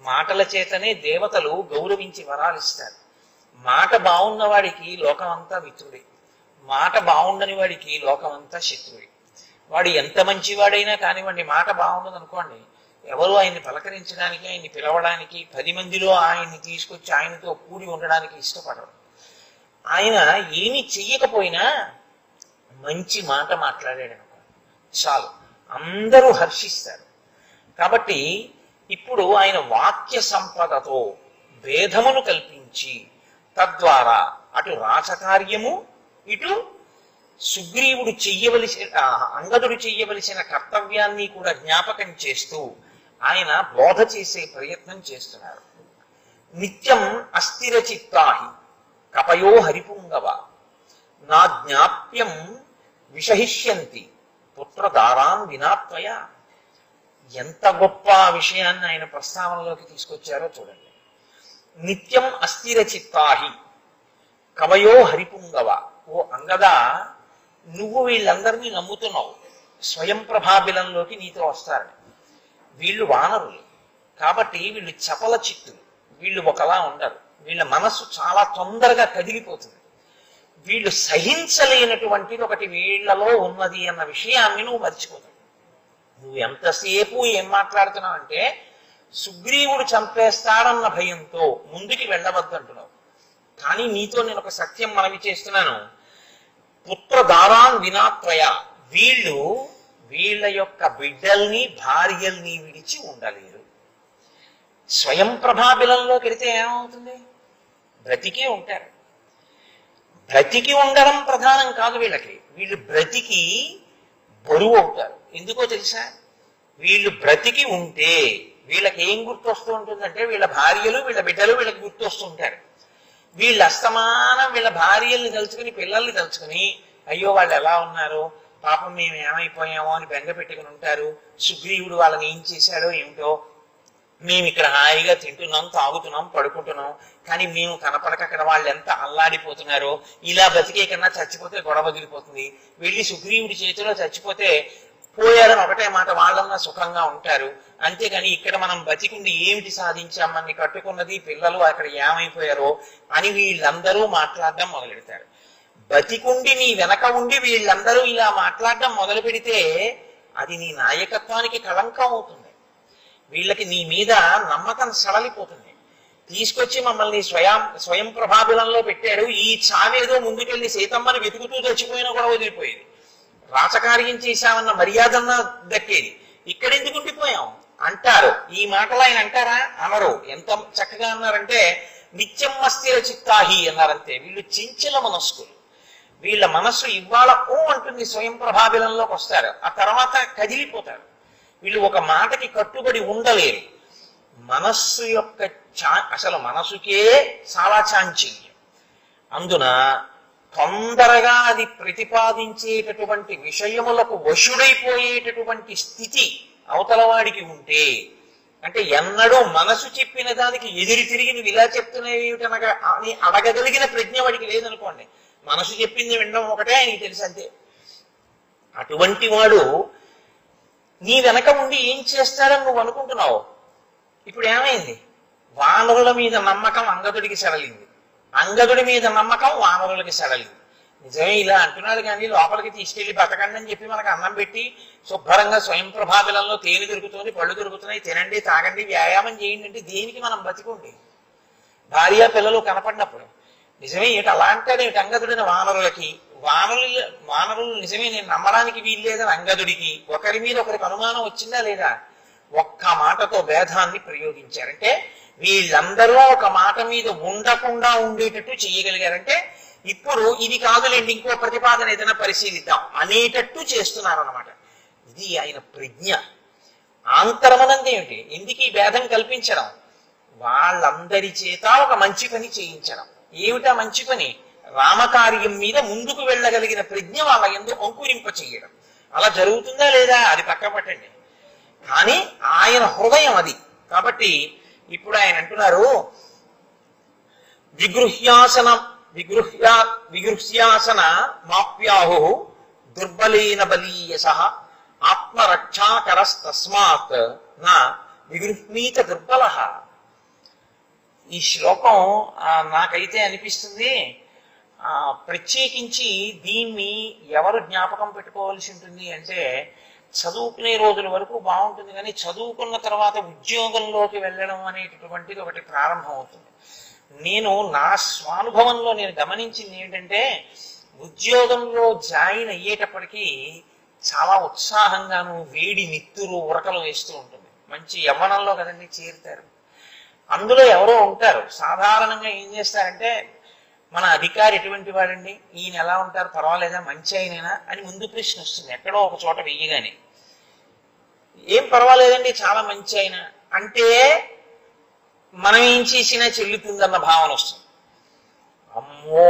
మాటల చేతనే దేవతలు గౌరవించి వరాలిస్తారు మాట బాగున్న వాడికి లోకమంతా మిత్రుడే మాట బాగుండని వాడికి లోకమంతా శత్రువే వాడు ఎంత మంచివాడైనా కానివ్వండి మాట బాగుండదు అనుకోండి ఎవరు ఆయన్ని పలకరించడానికి ఆయన్ని పిలవడానికి పది మందిలో ఆయన్ని తీసుకొచ్చి ఆయనతో కూడి ఉండడానికి ఇష్టపడరు ఆయన ఏమి చెయ్యకపోయినా మంచి మాట మాట్లాడాడు అనుకోండి చాలు అందరూ హర్షిస్తారు కాబట్టి ఇప్పుడు ఆయన వాక్య సంపదతో భేదమును కల్పించి తద్వారా అటు రాచకార్యము ఇటు సుగ్రీవుడు చెయ్యవలసిన ఆ, అంగదుడు చెయ్యవలసిన కర్తవ్యాన్ని కూడా జ్ఞాపకం చేస్తూ ఆయన బోధ చేసే ప్రయత్నం చేస్తున్నారు నిత్యం అస్థిర చిత్తాహి కపయో హరిపుంగవ నా జ్ఞాప్యం విషహిష్యంతి పుత్రదారాన్ వినాత్వయ ఎంత గొప్ప విషయాన్ని ఆయన ప్రస్తావనలోకి తీసుకొచ్చారో చూడండి నిత్యం అస్థిర చిత్తాహి కవయో హరిపుంగవ ఓ అంగద నువ్వు వీళ్ళందరినీ నమ్ముతున్నావు స్వయం ప్రభాబిలంలోకి నీతో వస్తారని వీళ్ళు వానరులు కాబట్టి వీళ్ళు చపల చిత్తులు వీళ్ళు ఒకలా ఉండరు వీళ్ళ మనస్సు చాలా తొందరగా కదిలిపోతుంది వీళ్ళు సహించలేనటువంటిది ఒకటి వీళ్ళలో ఉన్నది అన్న విషయాన్ని నువ్వు మర్చిపోతావు నువ్వు ఎంతసేపు ఏం మాట్లాడుతున్నావు అంటే సుగ్రీవుడు చంపేస్తాడన్న భయంతో ముందుకి వెళ్ళవద్దు అంటున్నావు కానీ నీతో నేను ఒక సత్యం మనవి చేస్తున్నాను పుత్రదారాన్ వినాత్రయ వీళ్ళు వీళ్ళ యొక్క బిడ్డల్ని భార్యల్ని విడిచి ఉండలేరు స్వయం ప్రభాబిలంలోకి వెళితే ఏమవుతుంది బ్రతికే ఉంటారు బ్రతికి ఉండడం ప్రధానం కాదు వీళ్ళకి వీళ్ళు బ్రతికి బరువు అవుతారు ఎందుకో తెలుసా వీళ్ళు బ్రతికి ఉంటే వీళ్ళకి ఏం గుర్తొస్తూ ఉంటుందంటే వీళ్ళ భార్యలు వీళ్ళ బిడ్డలు వీళ్ళకి గుర్తొస్తూ ఉంటారు వీళ్ళు అస్తమానం వీళ్ళ భార్యల్ని తలుచుకుని పిల్లల్ని తలుచుకుని అయ్యో వాళ్ళు ఎలా ఉన్నారు పాపం మేము ఏమైపోయామో అని బెంగ పెట్టుకుని ఉంటారు సుగ్రీవుడు వాళ్ళని ఏం చేశాడో ఏమిటో మేము ఇక్కడ హాయిగా తింటున్నాం తాగుతున్నాం పడుకుంటున్నాం కానీ మేము కనపడక అక్కడ వాళ్ళు ఎంత అల్లాడిపోతున్నారో ఇలా బతికే కన్నా చచ్చిపోతే గొడవ వదిలిపోతుంది వెళ్ళి సుగ్రీవుడి చేతిలో చచ్చిపోతే పోయారని ఒకటే మాట వాళ్ళన్నా సుఖంగా ఉంటారు అంతేగాని ఇక్కడ మనం బతికుండి ఏమిటి సాధించాం మనని కట్టుకున్నది పిల్లలు అక్కడ ఏమైపోయారో అని వీళ్ళందరూ మాట్లాడడం మొదలెడతారు బతికుండి నీ వెనక ఉండి వీళ్ళందరూ ఇలా మాట్లాడడం మొదలు పెడితే అది నీ నాయకత్వానికి కళంకం అవుతుంది వీళ్ళకి నీ మీద నమ్మకం సడలిపోతుంది తీసుకొచ్చి మమ్మల్ని స్వయం స్వయం ప్రభాబిలంలో పెట్టాడు ఈ చావేదో ముందుకెళ్లి సీతమ్మని వెతుకుతూ చచ్చిపోయినా కూడా వదిలిపోయేది రాచకార్యం చేశామన్న మర్యాదన్న దక్కేది ఇక్కడ ఎందుకు ఉండిపోయాం అంటారు ఈ మాటలు ఆయన అంటారా అనరు ఎంత చక్కగా అన్నారంటే నిత్యం అస్థిర చిత్తాహి అన్నారంతే వీళ్ళు చించల మనస్కులు వీళ్ళ మనస్సు ఇవాళ ఓ అంటుంది స్వయం ప్రభాబిలంలోకి వస్తారు ఆ తర్వాత కదిలిపోతారు వీళ్ళు ఒక మాటకి కట్టుబడి ఉండలేరు మనస్సు యొక్క చా అసలు మనసుకే చాలా చాంచల్యం అందున తొందరగా అది ప్రతిపాదించేటటువంటి విషయములకు వశుడైపోయేటటువంటి స్థితి అవతల వాడికి ఉంటే అంటే ఎన్నడూ మనసు చెప్పిన దానికి ఎదురు తిరిగి నువ్వు ఇలా చెప్తున్నావేమిటనగా అని అడగగలిగిన ప్రజ్ఞ వాడికి లేదనుకోండి మనసు చెప్పింది వినడం ఒకటే ఆయనకి తెలుసు అంతే అటువంటి వాడు నీ వెనక ఉండి ఏం చేస్తాడని నువ్వు అనుకుంటున్నావు ఇప్పుడు ఏమైంది వానరుల మీద నమ్మకం అంగదుడికి సడలింది అంగదుడి మీద నమ్మకం వానరులకి సడలింది నిజమే ఇలా అంటున్నాడు కానీ లోపలికి తీసుకెళ్లి బతకండి అని చెప్పి మనకు అన్నం పెట్టి శుభ్రంగా స్వయం ప్రభావిలంలో తేనె దొరుకుతుంది పళ్ళు దొరుకుతున్నాయి తినండి తాగండి వ్యాయామం చేయండి అంటే దేనికి మనం బతికుండి భార్య పిల్లలు కనపడినప్పుడు నిజమే ఏమిటి అలా అంటాడు ఏమిటి అంగదుడిని వానరులకి వానరులు వానరులు నిజమే నేను నమ్మడానికి వీల్లేదని అంగదుడికి ఒకరి మీద ఒకరికి అనుమానం వచ్చిందా లేదా ఒక్క మాటతో భేదాన్ని ప్రయోగించారంటే వీళ్ళందరూ ఒక మాట మీద ఉండకుండా ఉండేటట్టు చేయగలిగారంటే ఇప్పుడు ఇది కాదులేండి ఇంకో ప్రతిపాదన ఏదైనా పరిశీలిద్దాం అనేటట్టు చేస్తున్నారు అనమాట ఇది ఆయన ప్రజ్ఞ ఆంతరమనంది ఏమిటి ఎందుకు ఈ భేదం కల్పించడం వాళ్ళందరి చేత ఒక మంచి పని చేయించడం ఏమిటా మంచి పని రామకార్యం మీద ముందుకు వెళ్ళగలిగిన ప్రజ్ఞ వాళ్ళ ఎందుకు అంకురింప చేయడం అలా జరుగుతుందా లేదా అది పక్క పట్టండి కానీ ఆయన హృదయం అది కాబట్టి ఇప్పుడు ఆయన అంటున్నారు విగృహ్యాసన విగృహ్య విగృహ్యాసన మాప్యాహు దుర్బలేన బలీయస ఆత్మరక్షాకరస్తస్మాత్ నా విగృహ్మీత దుర్బల ఈ శ్లోకం ఆ, నాకైతే అనిపిస్తుంది ఆ, ప్రత్యేకించి దీన్ని ఎవరు జ్ఞాపకం పెట్టుకోవాల్సి ఉంటుంది అంటే చదువుకునే రోజుల వరకు బాగుంటుంది కానీ చదువుకున్న తర్వాత ఉద్యోగంలోకి వెళ్ళడం అనేటటువంటిది ఒకటి ప్రారంభం అవుతుంది నేను నా స్వానుభవంలో నేను గమనించింది ఏంటంటే ఉద్యోగంలో జాయిన్ అయ్యేటప్పటికీ చాలా ఉత్సాహంగాను వేడి నిత్తురు ఉరకలు వేస్తూ ఉంటుంది మంచి యవ్వనంలో కదండి చేరుతారు అందులో ఎవరో ఉంటారు సాధారణంగా ఏం చేస్తారంటే మన అధికారి ఎటువంటి వాడండి ఈయన ఎలా ఉంటారు పర్వాలేదా మంచి అయినేనా అని ముందు ప్రశ్న వస్తుంది ఎక్కడో ఒక చోట వెయ్యగానే ఏం పర్వాలేదండి చాలా మంచి అయిన అంటే మనం ఏం చేసినా చెల్లుతుందన్న భావన వస్తుంది అమ్మో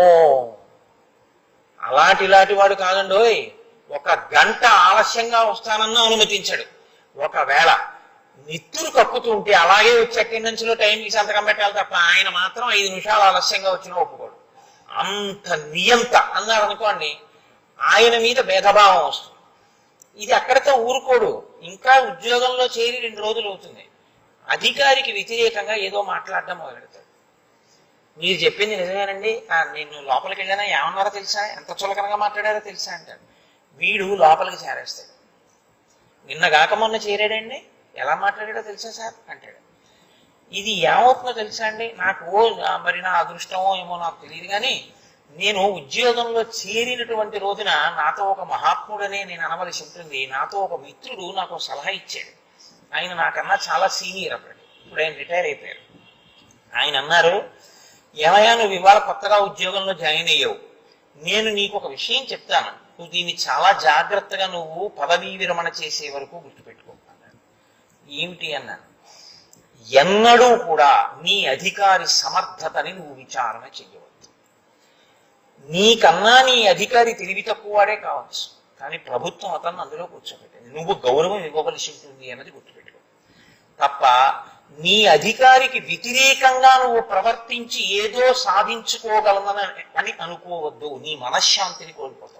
అలాంటి ఇలాంటి వాడు కాదండోయ్ ఒక గంట ఆలస్యంగా వస్తానన్నా అనుమతించాడు ఒకవేళ నిత్తురు కప్పుతుంటే అలాగే వచ్చి అటెండెన్స్ లో టైంకి సంతకం పెట్టాలి తప్ప ఆయన మాత్రం ఐదు నిమిషాలు ఆలస్యంగా వచ్చినా ఒప్పుకోడు అంత నియంత అన్నాడు అనుకోండి ఆయన మీద భేదభావం వస్తుంది ఇది అక్కడితో ఊరుకోడు ఇంకా ఉద్యోగంలో చేరి రెండు రోజులు అవుతుంది అధికారికి వ్యతిరేకంగా ఏదో మాట్లాడడం మొదలెడతాడు మీరు చెప్పింది నిజమేనండి ఆ, నేను లోపలికి వెళ్ళానా ఏమన్నారో తెలుసా ఎంత చులకనగా మాట్లాడారో తెలుసా అంటాడు వీడు లోపలికి చేరేస్తాడు నిన్న కాక మొన్న చేరాడండి ఎలా మాట్లాడాడో తెలుసా సార్ అంటాడు ఇది ఏమవుతుందో తెలుసా అండి నాకు ఓ ఆ, మరి నా అదృష్టమో ఏమో నాకు తెలియదు కానీ నేను ఉద్యోగంలో చేరినటువంటి రోజున నాతో ఒక మహాత్ముడనే నేను అనవలసి ఉంటుంది నాతో ఒక మిత్రుడు నాకు ఒక సలహా ఇచ్చాడు ఆయన నాకన్నా చాలా సీనియర్ అప్పుడు ఇప్పుడు ఆయన రిటైర్ అయిపోయారు ఆయన అన్నారు ఏమయ్యా నువ్వు ఇవాళ కొత్తగా ఉద్యోగంలో జాయిన్ అయ్యావు నేను నీకు ఒక విషయం చెప్తాను నువ్వు దీన్ని చాలా జాగ్రత్తగా నువ్వు పదవీ విరమణ చేసే వరకు గుర్తుపెట్టుకో అన్నాడు ఏమిటి అన్నాను ఎన్నడూ కూడా నీ అధికారి సమర్థతని నువ్వు విచారణ చెయ్యవద్దు నీకన్నా నీ అధికారి తెలివి తక్కువవాడే కావచ్చు కానీ ప్రభుత్వం అతన్ని అందులో కూర్చోబెట్టింది నువ్వు గౌరవం ఇవ్వవలసి ఉంటుంది అన్నది గుర్తుపెట్టుకో తప్ప నీ అధికారికి వ్యతిరేకంగా నువ్వు ప్రవర్తించి ఏదో సాధించుకోగలనని అని అనుకోవద్దు నీ మనశ్శాంతిని కోల్పోతావు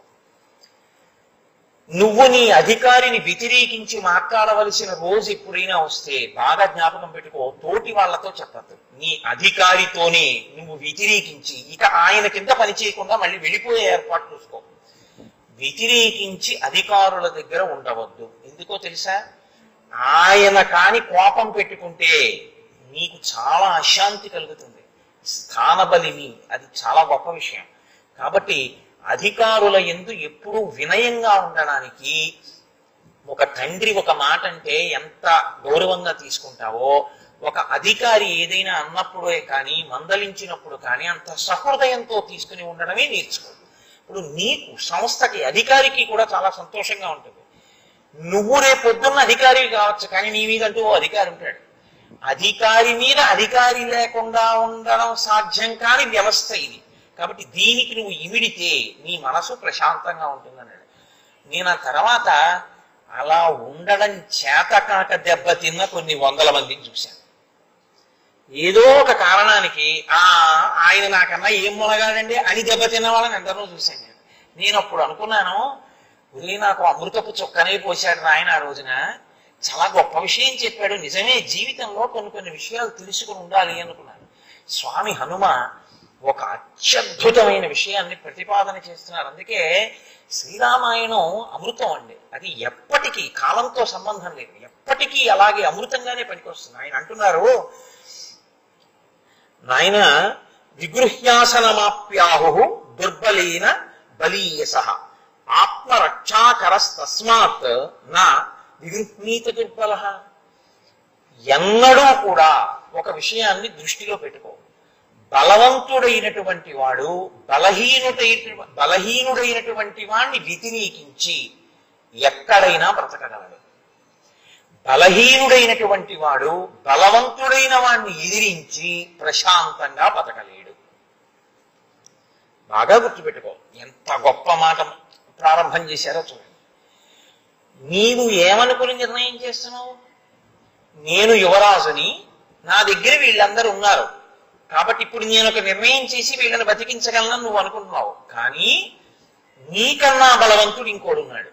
నువ్వు నీ అధికారిని వ్యతిరేకించి మాట్లాడవలసిన రోజు ఎప్పుడైనా వస్తే బాగా జ్ఞాపకం పెట్టుకో తోటి వాళ్ళతో చెప్పద్దు నీ అధికారితోనే నువ్వు వ్యతిరేకించి ఇక ఆయన కింద పని చేయకుండా మళ్ళీ వెళ్ళిపోయే ఏర్పాటు చూసుకో వ్యతిరేకించి అధికారుల దగ్గర ఉండవద్దు ఎందుకో తెలుసా ఆయన కాని కోపం పెట్టుకుంటే నీకు చాలా అశాంతి కలుగుతుంది స్థానబలిని అది చాలా గొప్ప విషయం కాబట్టి అధికారుల ఎందు ఎప్పుడూ వినయంగా ఉండడానికి ఒక తండ్రి ఒక మాట అంటే ఎంత గౌరవంగా తీసుకుంటావో ఒక అధికారి ఏదైనా అన్నప్పుడే కానీ మందలించినప్పుడు కానీ అంత సహృదయంతో తీసుకుని ఉండడమే నేర్చుకో ఇప్పుడు నీకు సంస్థకి అధికారికి కూడా చాలా సంతోషంగా ఉంటుంది నువ్వు రేపొద్దున్న అధికారి కావచ్చు కానీ నీ మీద అంటూ ఓ అధికారి ఉంటాడు అధికారి మీద అధికారి లేకుండా ఉండడం సాధ్యం కాని వ్యవస్థ ఇది కాబట్టి దీనికి నువ్వు ఇమిడితే నీ మనసు ప్రశాంతంగా ఉంటుందన్నాడు నేను ఆ తర్వాత అలా ఉండడం చేత కాక దెబ్బతిన్న కొన్ని వందల మందిని చూశాను ఏదో ఒక కారణానికి ఆ ఆయన నాకన్నా ఏం మునగాడండి అని దెబ్బతిన్న వాళ్ళని ఎందరో చూశాను నేను నేను అప్పుడు అనుకున్నాను ఒరే నాకు అమృతపు చొక్కనే పోశాడు ఆయన ఆ రోజున చాలా గొప్ప విషయం చెప్పాడు నిజమే జీవితంలో కొన్ని కొన్ని విషయాలు తెలుసుకుని ఉండాలి అనుకున్నాను స్వామి హనుమ ఒక అత్యద్భుతమైన విషయాన్ని ప్రతిపాదన చేస్తున్నారు అందుకే శ్రీరామాయణం అమృతం అండి అది ఎప్పటికీ కాలంతో సంబంధం లేదు ఎప్పటికీ అలాగే అమృతంగానే పనికొస్తుంది ఆయన అంటున్నారు నాయన విగృహ్యాసనమాప్యాహు దుర్బలేన బలీయస ఆత్మరక్షాకరస్తస్మాత్ నా విగృహ్ణీత దుర్బల ఎన్నడూ కూడా ఒక విషయాన్ని దృష్టిలో పెట్టుకో బలవంతుడైనటువంటి వాడు బలహీనుడై బలహీనుడైనటువంటి వాణ్ణి వ్యతిరేకించి ఎక్కడైనా బ్రతకగలడు బలహీనుడైనటువంటి వాడు బలవంతుడైన వాణ్ణి ఎదిరించి ప్రశాంతంగా బతకలేడు బాగా గుర్తుపెట్టుకో ఎంత గొప్ప మాట ప్రారంభం చేశారో చూడండి నీవు ఏమనుకుని నిర్ణయం చేస్తున్నావు నేను యువరాజుని నా దగ్గర వీళ్ళందరూ ఉన్నారు కాబట్టి ఇప్పుడు నేను ఒక నిర్ణయం చేసి వీళ్ళని బతికించగలను నువ్వు అనుకుంటున్నావు కానీ నీకన్నా బలవంతుడు ఇంకోడు ఉన్నాడు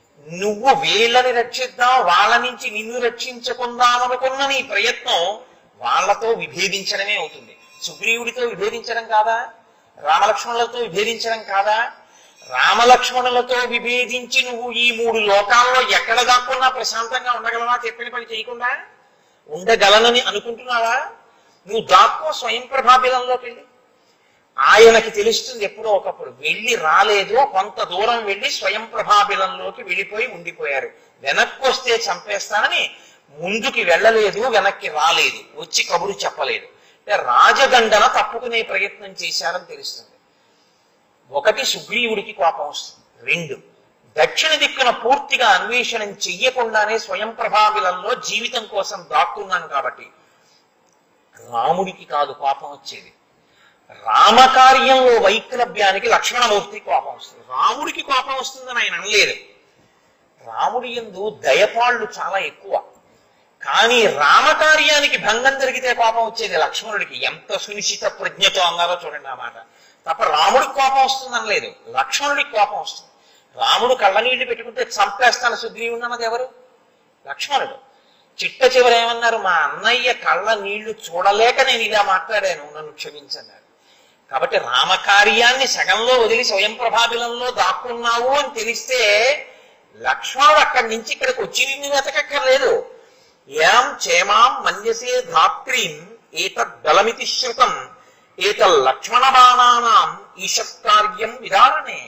నువ్వు వీళ్ళని రక్షిద్దాం వాళ్ళ నుంచి నిన్ను రక్షించుకుందాం అనుకున్న నీ ప్రయత్నం వాళ్ళతో విభేదించడమే అవుతుంది సుగ్రీవుడితో విభేదించడం కాదా రామలక్ష్మణులతో విభేదించడం కాదా రామలక్ష్మణులతో విభేదించి నువ్వు ఈ మూడు లోకాల్లో ఎక్కడ దాక్కున్నా ప్రశాంతంగా ఉండగలవా చెప్పిన పని చేయకుండా ఉండగలనని అనుకుంటున్నావా నువ్వు దాక్కో స్వయం ప్రభాబిలంలోకి వెళ్ళి ఆయనకి తెలుస్తుంది ఎప్పుడో ఒకప్పుడు వెళ్ళి రాలేదు కొంత దూరం వెళ్ళి స్వయం ప్రభాబిలంలోకి వెళ్ళిపోయి ఉండిపోయారు వెనక్కి వస్తే చంపేస్తానని ముందుకి వెళ్ళలేదు వెనక్కి రాలేదు వచ్చి కబురు చెప్పలేదు అంటే రాజదండన తప్పుకునే ప్రయత్నం చేశారని తెలుస్తుంది ఒకటి సుగ్రీవుడికి కోపం వస్తుంది రెండు దక్షిణ దిక్కున పూర్తిగా అన్వేషణం చెయ్యకుండానే స్వయం ప్రభావిలంలో జీవితం కోసం దాక్కున్నాను కాబట్టి రాముడికి కాదు కోపం వచ్చేది రామకార్యంలో వైక్లభ్యానికి లక్ష్మణమూర్తి కోపం వస్తుంది రాముడికి కోపం వస్తుందని ఆయన అనలేదు రాముడి ఎందు దయపాళ్ళు చాలా ఎక్కువ కానీ రామకార్యానికి భంగం జరిగితే కోపం వచ్చేది లక్ష్మణుడికి ఎంత సునిశ్చిత ప్రజ్ఞతో అన్నారో చూడండి ఆ మాట తప్ప రాముడికి కోపం వస్తుంది అనలేదు లక్ష్మణుడికి కోపం వస్తుంది రాముడు కళ్ళనీళ్లు పెట్టుకుంటే చంపేస్తాను సుగ్రీవుడు అన్నది ఎవరు లక్ష్మణుడు చిట్ట చివర ఏమన్నారు మా అన్నయ్య కళ్ళ నీళ్లు చూడలేక నేను ఇలా మాట్లాడాను నన్ను క్షమించన్నారు కాబట్టి రామకార్యాన్ని సగంలో వదిలి స్వయం ప్రభాబిలంలో దాక్కున్నావు అని తెలిస్తే లక్ష్మణుడు అక్కడి నుంచి ఇక్కడికి వచ్చి నిన్ను వెతకక్కర్లేదు యాం చేమాం మన్యసే ధాత్రీం ఏతద్ బలమితి శృతం ఏత లక్ష్మణ బాణానాం ఈషత్కార్యం విధారణే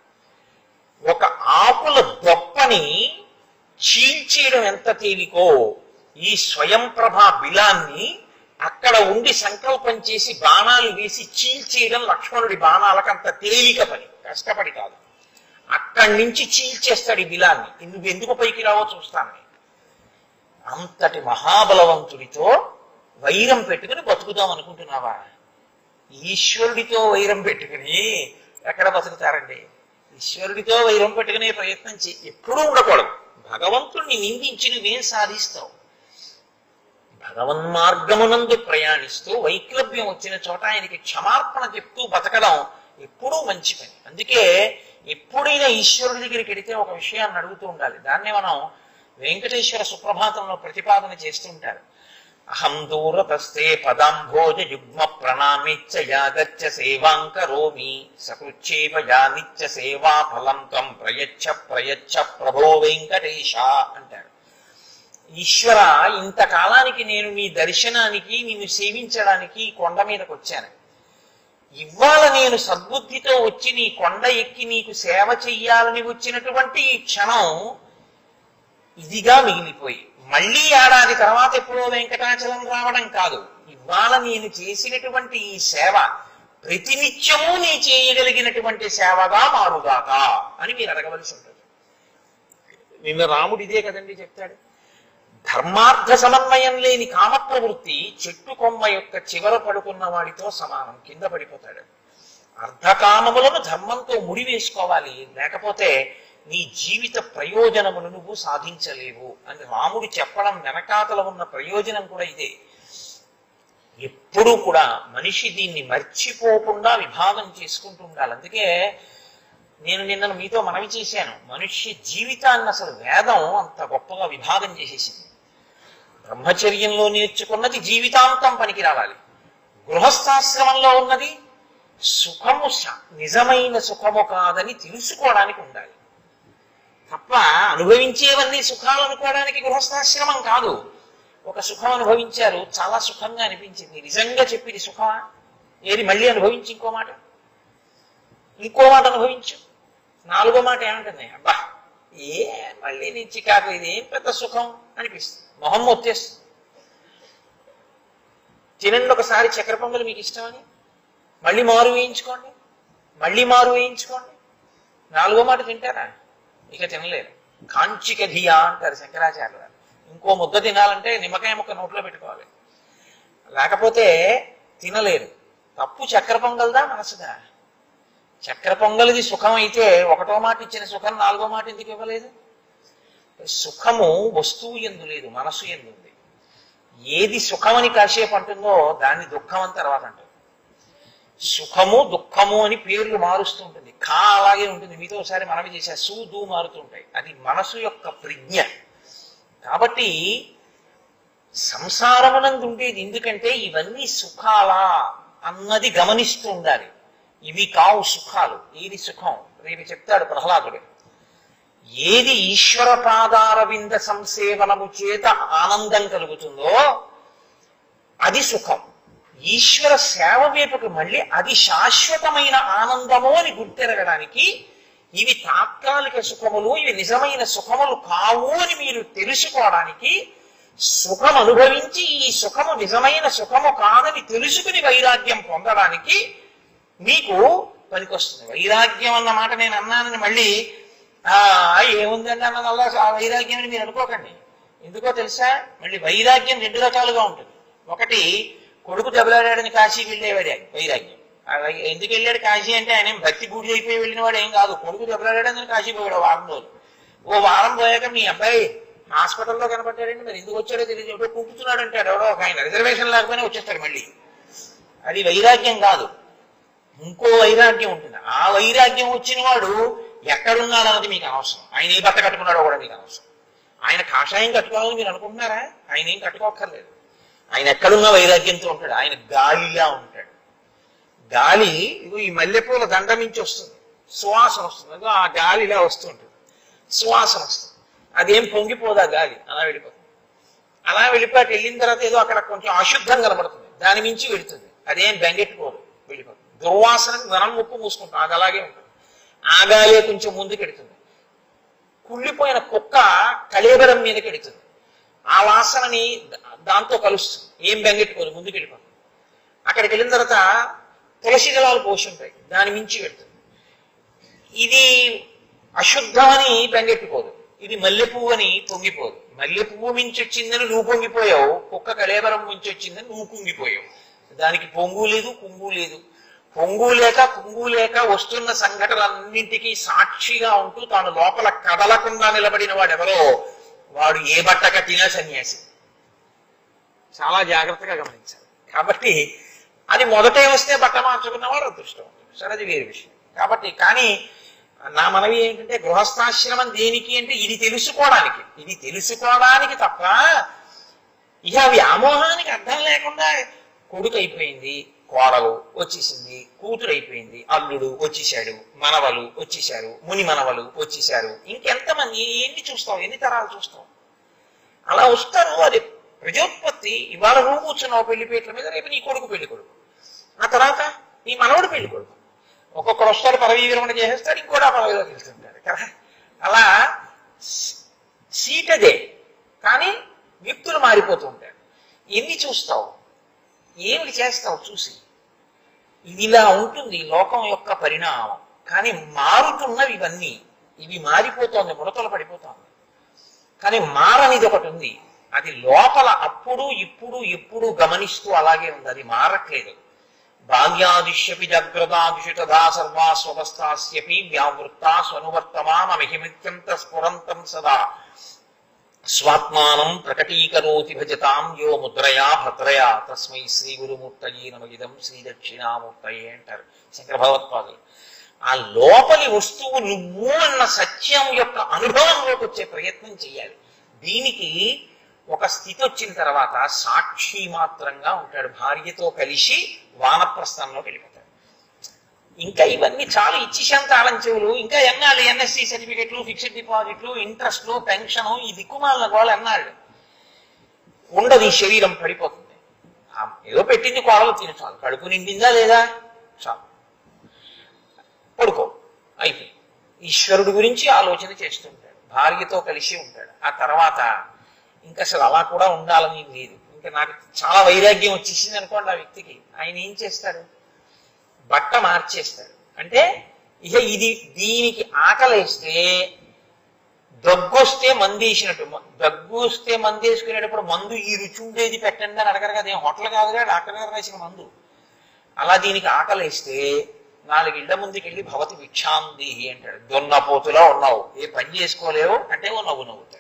ఒక ఆకుల దొప్పని చీల్చేయడం ఎంత తేలికో ఈ స్వయం ప్రభా బిలాన్ని అక్కడ ఉండి సంకల్పం చేసి బాణాలు వేసి చీల్చేయడం లక్ష్మణుడి బాణాలకంత తేలిక పని కష్టపడి కాదు అక్కడి నుంచి చీల్చేస్తాడు ఈ బిలాన్ని నువ్వు ఎందుకు పైకి రావో చూస్తాను నేను. అంతటి మహాబలవంతుడితో వైరం పెట్టుకుని బతుకుదాం అనుకుంటున్నావా ఈశ్వరుడితో వైరం పెట్టుకుని ఎక్కడ బతుకుతారండి ఈశ్వరుడితో వైరం పెట్టుకునే ప్రయత్నం చే ఎప్పుడూ ఉండకూడదు భగవంతుణ్ణి నిందించి నువ్వేం సాధిస్తావు భగవన్మార్గమునందు ప్రయాణిస్తూ వైక్లభ్యం వచ్చిన చోట ఆయనకి క్షమార్పణ చెప్తూ బతకడం ఎప్పుడూ మంచి పని అందుకే ఎప్పుడైనా ఈశ్వరుడి దగ్గరికి వెడితే ఒక విషయాన్ని అడుగుతూ ఉండాలి దాన్నే మనం వెంకటేశ్వర సుప్రభాతంలో ప్రతిపాదన చేస్తూ ఉంటారు అహం దూరతస్తే పదాంభోజ యుగ్మ ప్రణామిచ్చ యాగచ్చ సేవాం కరోమి సకృచ్చేవ యా నిత్య సేవా ఫలం త్వం ప్రయచ్చ ప్రయచ్చ ప్రభో వెంకటేశ అంటారు ఈశ్వర ఇంతకాలానికి నేను నీ దర్శనానికి నిన్ను సేవించడానికి ఈ కొండ మీదకి వచ్చాను ఇవాళ నేను సద్బుద్ధితో వచ్చి నీ కొండ ఎక్కి నీకు సేవ చెయ్యాలని వచ్చినటువంటి ఈ క్షణం ఇదిగా మిగిలిపోయి మళ్ళీ ఏడాది తర్వాత ఎప్పుడో వెంకటాచలం రావడం కాదు ఇవాళ నేను చేసినటువంటి ఈ సేవ ప్రతినిత్యము నీ చేయగలిగినటువంటి సేవగా మారుగాక అని మీరు అడగవలసి ఉంటుంది నిన్న రాముడు ఇదే కదండి చెప్తాడు ధర్మార్థ సమన్వయం లేని కామ ప్రవృత్తి చెట్టు కొమ్మ యొక్క చివర పడుకున్న వాడితో సమానం కింద పడిపోతాడు అర్ధకామములను ధర్మంతో ముడి వేసుకోవాలి లేకపోతే నీ జీవిత ప్రయోజనమును నువ్వు సాధించలేవు అని రాముడు చెప్పడం వెనకాతల ఉన్న ప్రయోజనం కూడా ఇదే ఎప్పుడూ కూడా మనిషి దీన్ని మర్చిపోకుండా విభాగం చేసుకుంటూ ఉండాలి అందుకే నేను నిన్న మీతో మనవి చేశాను మనుష్య జీవితాన్ని అసలు వేదం అంత గొప్పగా విభాగం చేసేసింది బ్రహ్మచర్యంలో నేర్చుకున్నది జీవితాంతం పనికి రావాలి గృహస్థాశ్రమంలో ఉన్నది సుఖము శ- నిజమైన సుఖము కాదని తెలుసుకోవడానికి ఉండాలి తప్ప అనుభవించేవన్నీ సుఖాలు అనుకోవడానికి గృహస్థాశ్రమం కాదు ఒక సుఖం అనుభవించారు చాలా సుఖంగా అనిపించింది నిజంగా చెప్పింది సుఖమా ఏది మళ్ళీ అనుభవించి ఇంకో మాట ఇంకో మాట అనుభవించు నాలుగో మాట ఏమంటుంది అబ్బా ఏ మళ్ళీ నీ చికాకు ఇది ఏం పెద్ద సుఖం అనిపిస్తుంది మొహం వచ్చేస్తుంది తినండి ఒకసారి చక్కెర పొంగలు మీకు ఇష్టమని మళ్ళీ మారు వేయించుకోండి మళ్ళీ మారు వేయించుకోండి నాలుగో మాట తింటారా ఇక తినలేరు కాంచిక ధియా అంటారు శంకరాచార్య గారు ఇంకో ముద్ద తినాలంటే నిమ్మకాయ ముక్క నోట్లో పెట్టుకోవాలి లేకపోతే తినలేరు తప్పు చక్కెర పొంగల్దా మనసుదా చక్కెర పొంగలిది సుఖం అయితే ఒకటో మాట ఇచ్చిన సుఖం నాలుగో మాట ఎందుకు ఇవ్వలేదు సుఖము వస్తువు ఎందు లేదు మనసు ఎందు ఉంది ఏది సుఖమని కాసేపు అంటుందో దాన్ని దుఃఖం అని తర్వాత అంటుంది సుఖము దుఃఖము అని పేర్లు మారుస్తూ ఉంటుంది కా అలాగే ఉంటుంది మీతో ఒకసారి మనవి చేసా సు దూ మారుతూ ఉంటాయి అది మనసు యొక్క ప్రజ్ఞ కాబట్టి సంసారమునందు ఉండేది ఎందుకంటే ఇవన్నీ సుఖాలా అన్నది గమనిస్తూ ఉండాలి ఇవి కావు సుఖాలు ఏది సుఖం రేపు చెప్తాడు ప్రహ్లాదుడు ఏది ఈశ్వర పాదారవింద సంసేవనము చేత ఆనందం కలుగుతుందో అది సుఖం ఈశ్వర సేవ వైపుకు మళ్ళీ అది శాశ్వతమైన ఆనందము అని గుర్తెరగడానికి ఇవి తాత్కాలిక సుఖములు ఇవి నిజమైన సుఖములు కావు అని మీరు తెలుసుకోవడానికి సుఖం అనుభవించి ఈ సుఖము నిజమైన సుఖము కాదని తెలుసుకుని వైరాగ్యం పొందడానికి మీకు పనికొస్తుంది వైరాగ్యం అన్న మాట నేను అన్నానని మళ్ళీ ఆ ఏముందండి అన్నదల్లా ఆ వైరాగ్యం అని మీరు అనుకోకండి ఎందుకో తెలుసా మళ్ళీ వైరాగ్యం రెండు రకాలుగా ఉంటుంది ఒకటి కొడుకు దెబ్బలాడాడని కాశీకి వెళ్ళేవాడే వైరాగ్యం ఆ వై- ఎందుకు వెళ్ళాడు కాశీ అంటే ఆయన ఏం భక్తి బూడి అయిపోయి వెళ్ళిన వాడు ఏం కాదు కొడుకు దెబ్బలాడాడని కాశీ పోయాడు ఓ వారం రోజులు ఓ వారం పోయాక మీ అబ్బాయి హాస్పిటల్లో కనపడ్డాడండి మరి ఎందుకు వచ్చాడో తెలియదు ఎవడో కుంకుతున్నాడు అంటాడు ఎవడో ఒక ఆయన రిజర్వేషన్ లేకపోయినా వచ్చేస్తాడు మళ్ళీ అది వైరాగ్యం కాదు ఇంకో వైరాగ్యం ఉంటుంది ఆ వైరాగ్యం వచ్చిన వాడు ఎక్కడున్నాడు అన్నది మీకు అనవసరం ఆయన ఏ బట్ట కట్టుకున్నాడో కూడా మీకు అనవసరం ఆయన కాషాయం కట్టుకోవాలని మీరు అనుకుంటున్నారా ఆయన ఏం కట్టుకోక్కర్లేదు ఆయన ఎక్కడున్నా వైరాగ్యంతో ఉంటాడు ఆయన గాలిలా ఉంటాడు గాలి ఇగో ఈ మల్లెపూల దండ నుంచి వస్తుంది సువాసన వస్తుంది అదిగో ఆ గాలి ఇలా వస్తుంటుంది సువాసన వస్తుంది అదేం పొంగిపోదా గాలి అలా వెళ్ళిపోతుంది అలా వెళ్ళిపోయాక వెళ్ళిన తర్వాత ఏదో అక్కడ కొంచెం అశుద్ధం కనబడుతుంది దాని మించి వెళుతుంది అదేం బెంగెట్టుకోదు వెళ్ళిపోతుంది దుర్వాసన మనం ముక్కు మూసుకుంటాం అది అలాగే ఉంటుంది ఆ గాలే కొంచెం ముందుకు ఎడుతుంది కుళ్ళిపోయిన కుక్క కళేబరం మీదకి ఎడుతుంది ఆ వాసనని దా- దాంతో కలుస్తుంది ఏం బెంగెట్టుకోదు ముందుకు వెళ్ళిపోతుంది అక్కడికి వెళ్ళిన తర్వాత తులసి దళాలు పోసి ఉంటాయి దాని మించి పెడుతుంది ఇది అశుద్ధమని బెంగెట్టుకోదు ఇది మల్లె పువ్వు అని పొంగిపోదు మల్లె పువ్వు మించి వచ్చిందని నువ్వు పొంగిపోయావు కుక్క కళేబరం మించి వచ్చిందని నువ్వు కుంగిపోయావు దానికి పొంగు లేదు కుంగు లేదు పొంగు లేక కుంగు లేక వస్తున్న సంఘటనలన్నింటికీ సాక్షిగా ఉంటూ తాను లోపల కదలకుండా నిలబడిన వాడెవరో వాడు ఏ బట్ట కట్టినా సన్యాసి చాలా జాగ్రత్తగా గమనించాలి కాబట్టి అది మొదటే వస్తే బట్ట మార్చుకున్నవాడు అదృష్టం సరే అది వేరే విషయం కాబట్టి కానీ నా మనవి ఏంటంటే గృహస్థాశ్రమం దేనికి అంటే ఇది తెలుసుకోవడానికి ఇది తెలుసుకోవడానికి తప్ప ఇక వ్యామోహానికి అర్థం లేకుండా కొడుకు అయిపోయింది కోడలు వచ్చేసింది కూతురు అయిపోయింది అల్లుడు వచ్చేసాడు మనవలు వచ్చేసారు ముని మనవలు వచ్చేసారు ఇంకెంతమంది ఎన్ని చూస్తావు ఎన్ని తరాలు చూస్తావు అలా వస్తారు అది ప్రజోత్పత్తి ఇవాళ నువ్వు కూర్చున్నావు పెళ్లిపేట్ల మీద రేపు నీ కొడుకు పెళ్లి కొడుకు ఆ తర్వాత నీ మనవడు పెళ్లి కొడుకు ఒక్కొక్కరు వస్తారు పదవీ విరమణ చేసేస్తారు ఇంకోటి ఆ పదవిలోకి వెళ్తుంటారు కదా అలా సీ- సీట్ అదే కానీ వ్యక్తులు మారిపోతూ ఉంటారు ఎన్ని చూస్తావు ఏమిటి చేస్తావు చూసి ఇది ఇలా ఉంటుంది ఈ లోకం యొక్క పరిణామం కానీ మారుతున్నవి ఇవన్నీ ఇవి మారిపోతోంది ముడతలు పడిపోతోంది కానీ మారనిది ఒకటి ఉంది అది లోపల అప్పుడు ఇప్పుడు ఎప్పుడు గమనిస్తూ అలాగే ఉంది అది మారట్లేదు బాల్యాదిశ్యపి జగ్రదాదిషు తథా సర్వా స్వస్థాస్యపి వ్యావృత్తా స్వనువర్తమానమిహిమిత్యంత స్ఫురంతం సదా స్వాత్మానం ప్రకటీకరోతి భజతాం యో ముద్రయా భద్రయా తస్మై శ్రీ గురుమూర్తయే నమగిదం శ్రీ దక్షిణామూర్తయే అంటారు శంకర భగవత్పాదులు ఆ లోపలి వస్తువు నువ్వు అన్న సత్యం యొక్క అనుభవంలోకి వచ్చే ప్రయత్నం చేయాలి దీనికి ఒక స్థితి వచ్చిన తర్వాత సాక్షి మాత్రంగా ఉంటాడు భార్యతో కలిసి వానప్రస్థంలోకి వెళ్ళిపోతాడు ఇంకా ఇవన్నీ చాలా ఇచ్చిశాంతాళం చెవులు ఇంకా ఎన్నాళ్ళు ఎన్ఎస్సి సర్టిఫికెట్లు ఫిక్స్డ్ డిపాజిట్లు ఇంట్రెస్ట్లు పెన్షన్ ఈ దిక్కుమాలిన గోళ ఎన్నాళ్ళు ఉండదు ఈ శరీరం పడిపోతుంది ఆ ఏదో పెట్టింది కోడలు తిని చాలు కడుపు నిండిందా లేదా చాలు పడుకో అయిపోయింది ఈశ్వరుడు గురించి ఆలోచన చేస్తుంటాడు భార్యతో కలిసి ఉంటాడు ఆ తర్వాత ఇంకా అసలు అలా కూడా ఉండాలని లేదు ఇంకా నాకు చాలా వైరాగ్యం వచ్చేసింది అనుకోండి ఆ వ్యక్తికి ఆయన ఏం చేస్తాడు బట్ట మార్చేస్తాడు అంటే ఇక ఇది దీనికి ఆకలేస్తే దగ్గొస్తే మందు వేసినట్టు మ- దగ్గు వస్తే మందు వేసుకునేటప్పుడు మందు ఈ రుచి ఉండేది పెట్టండి అని అడగరు కదా ఏం హోటల్ కాదుగా డాక్టర్ గారు రాసిన మందు అలా దీనికి ఆకలేస్తే నాలుగు ఇళ్ల ముందుకు వెళ్ళి భవతి భిక్షాందేహి అంటాడు దొన్నపోతులా ఉన్నావు ఏ పని చేసుకోలేవు అంటే ఓ నవ్వు నవ్వుతాడు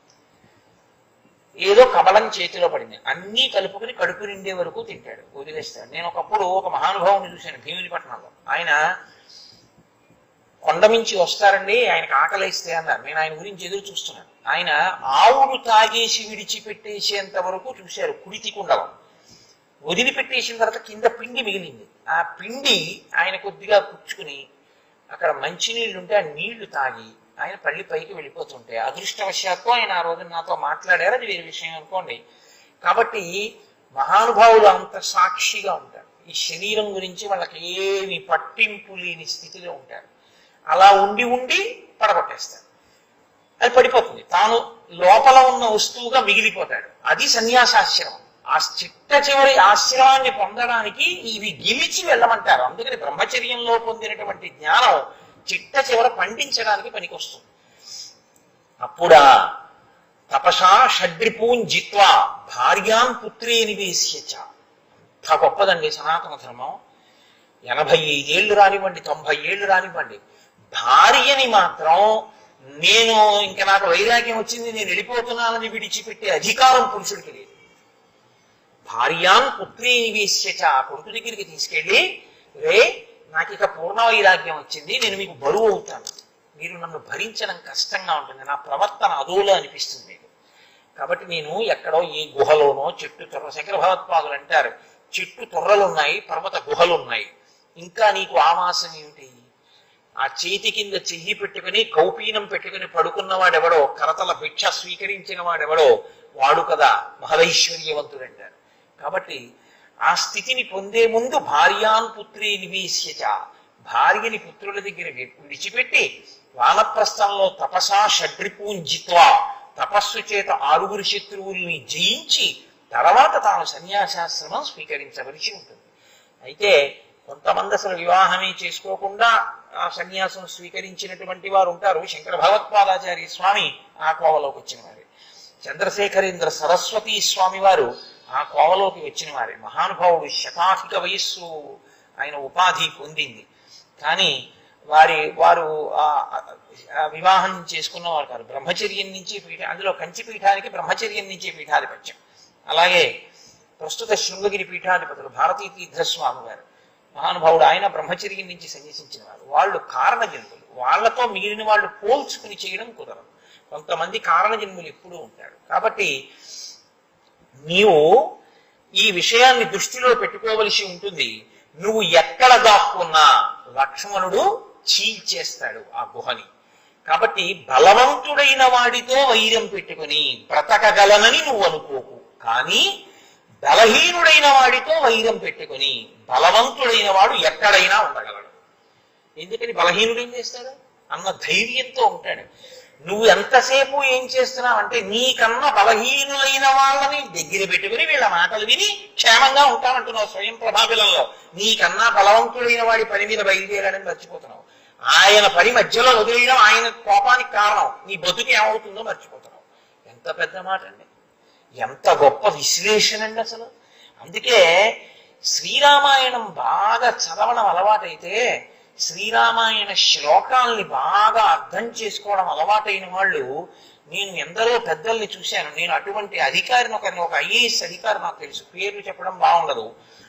ఏదో కమలం చేతిలో పడింది అన్నీ కలుపుకుని కడుపు నిండే వరకు తింటాడు వదిలేస్తాడు నేను ఒకప్పుడు ఒక మహానుభావుని చూశాను భీమునిపట్నంలో ఆయన కొండ మించి వస్తారండి ఆయనకు ఆకలిస్తే అన్నారు నేను ఆయన గురించి ఎదురు చూస్తున్నాను ఆయన ఆవులు తాగేసి విడిచిపెట్టేసేంత వరకు చూశారు కుడితి కుండలం వదిలిపెట్టేసిన తర్వాత కింద పిండి మిగిలింది ఆ పిండి ఆయన కొద్దిగా పుచ్చుకుని అక్కడ మంచినీళ్ళు ఉంటే ఆ నీళ్లు తాగి ఆయన పల్లి పైకి వెళ్ళిపోతుంటే అదృష్టవశాత్తు ఆయన ఆ రోజు నాతో మాట్లాడారు అది వేరే విషయం అనుకోండి కాబట్టి మహానుభావులు అంత సాక్షిగా ఉంటారు ఈ శరీరం గురించి వాళ్ళకి ఏమి పట్టింపు లేని స్థితిలో ఉంటారు అలా ఉండి ఉండి పడగొట్టేస్తారు అది పడిపోతుంది తాను లోపల ఉన్న వస్తువుగా మిగిలిపోతాడు అది సన్యాసాశ్రమం ఆ చిట్ట చివరి ఆశ్రమాన్ని పొందడానికి ఇవి గిలిచి వెళ్ళమంటారు అందుకని బ్రహ్మచర్యంలో పొందినటువంటి జ్ఞానం చిట్ట చివర పండించడానికి పనికొస్తుంది అప్పుడా తపసా షడ్రిపూన్ జిత్వా భార్యాం పుత్రే నివేశ్యచ అంత గొప్పదండి సనాతన ధర్మం ఎనభై ఐదేళ్లు రానివ్వండి తొంభై ఏళ్ళు రానివ్వండి భార్యని మాత్రం నేను ఇంకా నాకు వైరాగ్యం వచ్చింది నేను వెళ్ళిపోతున్నానని విడిచిపెట్టే అధికారం పురుషుడికి లేదు భార్యాన్ పుత్రీ నివేశ్యచ ఆ కొడుకు దగ్గరికి తీసుకెళ్ళి రే నాకు ఇక పూర్ణ వైరాగ్యం వచ్చింది నేను మీకు బరువు అవుతాను మీరు నన్ను భరించడం కష్టంగా ఉంటుంది నా ప్రవర్తన అదోలో అనిపిస్తుంది మీకు కాబట్టి నేను ఎక్కడో ఏ గుహలోనో చెట్టు తొర్ర శంకర భగవత్పాదులు అంటారు చెట్టు తొర్రలు ఉన్నాయి పర్వత గుహలు ఉన్నాయి ఇంకా నీకు ఆవాసం ఏమిటి ఆ చేతి కింద చెయ్యి పెట్టుకుని కౌపీనం పెట్టుకుని పడుకున్నవాడెవడో కరతల భిక్ష స్వీకరించిన వాడెవడో వాడు కదా మహదైశ్వర్యవంతుడు అంటారు కాబట్టి ఆ స్థితిని పొందే ముందు భార్యాన్ పుత్రి నివేశ్యచ భార్యని పుత్రుల దగ్గర విడిచిపెట్టి వానప్రస్థంలో తపసా షడ్రిపూంజిత్వా తపస్సు చేత ఆరుగురు శత్రువుల్ని జయించి తర్వాత తాను సన్యాసాశ్రమం స్వీకరించవలసి ఉంటుంది అయితే కొంతమంది అసలు వివాహమే చేసుకోకుండా ఆ సన్యాసం స్వీకరించినటువంటి వారు ఉంటారు శంకర భగవత్పాదాచార్య స్వామి ఆ కోవలోకి వచ్చిన వారే చంద్రశేఖరేంద్ర సరస్వతి స్వామి వారు ఆ కోవలోకి వచ్చిన వారే మహానుభావుడు శతాధిక వయస్సు ఆయన ఉపాధి పొందింది కానీ వారి వారు ఆ ఆ వివాహం చేసుకున్నవారు కాదు బ్రహ్మచర్యం నుంచి పీఠ అందులో కంచి పీఠానికి బ్రహ్మచర్యం నుంచి పీఠాధిపత్యం అలాగే ప్రస్తుత శృంగగిరి పీఠాధిపతులు భారతీ తీర్థస్వామి వారు మహానుభావుడు ఆయన బ్రహ్మచర్యం నుంచి సన్యసించిన వారు వాళ్ళు కారణ జన్ములు వాళ్ళతో మిగిలిన వాళ్ళు పోల్చుకుని చేయడం కుదరదు కొంతమంది కారణ జన్ములు ఎప్పుడూ ఉంటారు కాబట్టి నీవు ఈ విషయాన్ని దృష్టిలో పెట్టుకోవలసి ఉంటుంది నువ్వు ఎక్కడ దాక్కున్నా లక్ష్మణుడు చీల్చేస్తాడు ఆ గుహని కాబట్టి బలవంతుడైన వాడితో వైరం పెట్టుకుని బ్రతకగలనని నువ్వు అనుకోకు కానీ బలహీనుడైన వాడితో వైరం పెట్టుకుని బలవంతుడైన వాడు ఎక్కడైనా ఉండగలడు ఎందుకని బలహీనుడు ఏం చేస్తాడు అన్న ధైర్యంతో ఉంటాడు నువ్వు ఎంతసేపు ఏం చేస్తున్నావు అంటే నీకన్నా బలహీనులైన వాళ్ళని దగ్గర పెట్టుకుని వీళ్ళ మాటలు విని క్షేమంగా ఉంటామంటున్నావు స్వయం ప్రభావిలంలో నీకన్నా బలవంతుడైన వాడి పని మీద బయలుదేరాడని మర్చిపోతున్నావు ఆయన పని మధ్యలో వదిలేయడం ఆయన కోపానికి కారణం నీ బతుకు ఏమవుతుందో మర్చిపోతున్నావు ఎంత పెద్ద మాట అండి ఎంత గొప్ప విశ్లేషణ అండి అసలు అందుకే శ్రీరామాయణం బాగా చదవడం అలవాటైతే శ్రీరామాయణ శ్లోకాల్ని బాగా అర్థం చేసుకోవడం అలవాటైన వాళ్ళు నేను ఎందరో పెద్దల్ని చూశాను నేను అటువంటి అధికారిని ఒకరిని ఒక ఐఏఎస్ అధికారి నాకు తెలుసు పేర్లు చెప్పడం బాగుండదు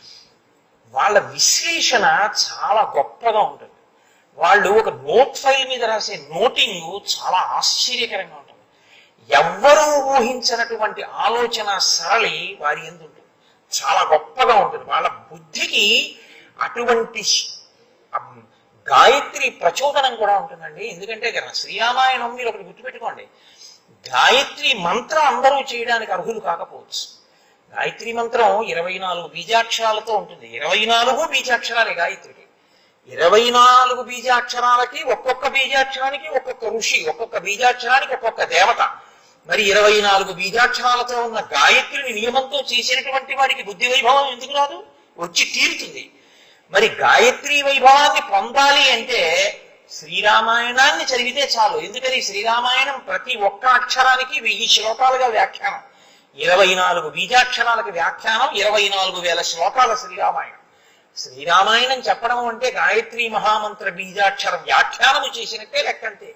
వాళ్ళ విశ్లేషణ చాలా గొప్పగా ఉంటుంది వాళ్ళు ఒక నోట్ ఫైల్ మీద రాసే నోటింగ్ చాలా ఆశ్చర్యకరంగా ఉంటుంది ఎవ్వరూ ఊహించినటువంటి ఆలోచన సరళి వారి ఎందు ఉంటుంది చాలా గొప్పగా ఉంటుంది వాళ్ళ బుద్ధికి అటువంటి శ్- అమ్, గాయత్రి ప్రచోదనం కూడా ఉంటుందండి ఎందుకంటే కదా శ్రీరామాయణం మీరు ఒకటి గుర్తుపెట్టుకోండి గాయత్రి మంత్రం అందరూ చేయడానికి అర్హులు కాకపోవచ్చు గాయత్రి మంత్రం ఇరవై నాలుగు బీజాక్షరాలతో ఉంటుంది ఇరవై నాలుగు బీజాక్షరాలే గాయత్రికి ఇరవై నాలుగు బీజాక్షరాలకి ఒక్కొక్క బీజాక్షరానికి ఒక్కొక్క ఋషి ఒక్కొక్క బీజాక్షరానికి ఒక్కొక్క దేవత మరి ఇరవై నాలుగు బీజాక్షరాలతో ఉన్న గాయత్రిని నియమంతో చేసినటువంటి వాడికి బుద్ధి వైభవం ఎందుకు రాదు వచ్చి తీరుతుంది మరి గాయత్రి వైభవాన్ని పొందాలి అంటే శ్రీరామాయణాన్ని చదివితే చాలు ఎందుకని శ్రీరామాయణం ప్రతి ఒక్క అక్షరానికి వెయ్యి శ్లోకాలుగా వ్యాఖ్యానం ఇరవై నాలుగు బీజాక్షరాలకు వ్యాఖ్యానం ఇరవై నాలుగు వేల శ్లోకాల శ్రీరామాయణం శ్రీరామాయణం చెప్పడం అంటే గాయత్రి మహామంత్ర బీజాక్షర వ్యాఖ్యానము చేసినట్టే లెక్కంతే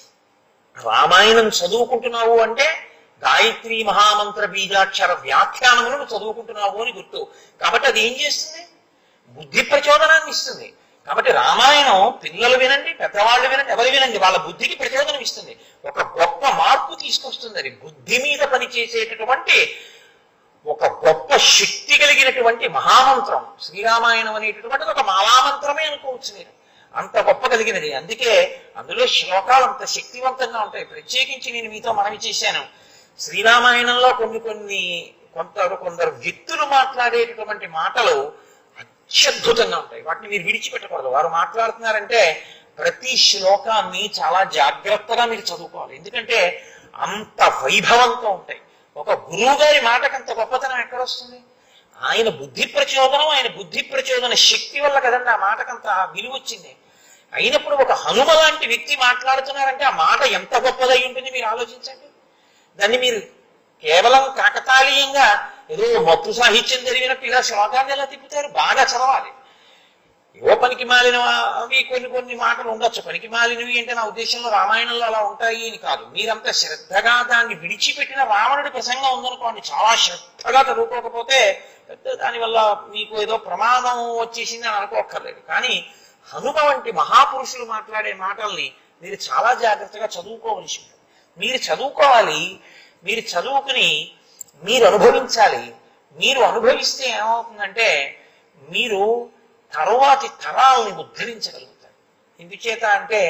రామాయణం చదువుకుంటున్నావు అంటే గాయత్రి మహామంత్ర బీజాక్షర వ్యాఖ్యానములను చదువుకుంటున్నావు అని గుర్తు కాబట్టి అది ఏం చేస్తుంది బుద్ధి ప్రచోదనాన్ని ఇస్తుంది కాబట్టి రామాయణం పిల్లలు వినండి పెద్దవాళ్ళు వినండి ఎవరు వినండి వాళ్ళ బుద్ధికి ప్రచోదనం ఇస్తుంది ఒక గొప్ప మార్పు తీసుకొస్తుంది అది బుద్ధి మీద పనిచేసేటటువంటి ఒక గొప్ప శక్తి కలిగినటువంటి మహామంత్రం శ్రీరామాయణం అనేటటువంటిది ఒక మాలామంత్రమే అనుకోవచ్చు మీరు అంత గొప్ప కలిగినది అందుకే అందులో శ్లోకాలు అంత శక్తివంతంగా ఉంటాయి ప్రత్యేకించి నేను మీతో మనవి చేశాను శ్రీరామాయణంలో కొన్ని కొన్ని కొంత కొందరు వ్యక్తులు మాట్లాడేటటువంటి మాటలు అత్యద్భుతంగా ఉంటాయి వాటిని మీరు విడిచిపెట్టకూడదు వారు మాట్లాడుతున్నారంటే ప్రతి శ్లోకాన్ని చాలా జాగ్రత్తగా మీరు చదువుకోవాలి ఎందుకంటే అంత వైభవంతో ఉంటాయి ఒక గురువు గారి మాటకు అంత గొప్పతనం ఎక్కడొస్తుంది ఆయన బుద్ధి ప్రచోదనం ఆయన బుద్ధి ప్రచోదన శక్తి వల్ల కదండి ఆ మాటకంత విలువ వచ్చింది అయినప్పుడు ఒక హనుమ లాంటి వ్యక్తి మాట్లాడుతున్నారంటే ఆ మాట ఎంత గొప్పదై ఉంటుంది మీరు ఆలోచించండి దాన్ని మీరు కేవలం కాకతాళీయంగా ఏదో మత్తు సాహిత్యం జరిగినట్టు ఇలా శ్లోకాన్ని ఎలా తిప్పుతారు బాగా చదవాలి ఏవో పనికి మాలిన అవి కొన్ని కొన్ని మాటలు ఉండొచ్చు పనికి మాలినవి అంటే నా ఉద్దేశంలో రామాయణంలో అలా ఉంటాయి అని కాదు మీరంత శ్రద్ధగా దాన్ని విడిచిపెట్టిన రావణుడి ప్రసంగం ఉందనుకోండి చాలా శ్రద్ధగా చదువుకోకపోతే పెద్ద దానివల్ల మీకు ఏదో ప్రమాదం వచ్చేసింది అని అనుకోక్కర్లేదు కానీ హనుమ వంటి మహాపురుషులు మాట్లాడే మాటల్ని మీరు చాలా జాగ్రత్తగా చదువుకోవలసి ఉంటుంది మీరు చదువుకోవాలి మీరు చదువుకుని మీరు అనుభవించాలి మీరు అనుభవిస్తే ఏమవుతుందంటే మీరు తరువాతి తరాలని ఉద్ధరించగలుగుతారు ఎందుచేత అంటే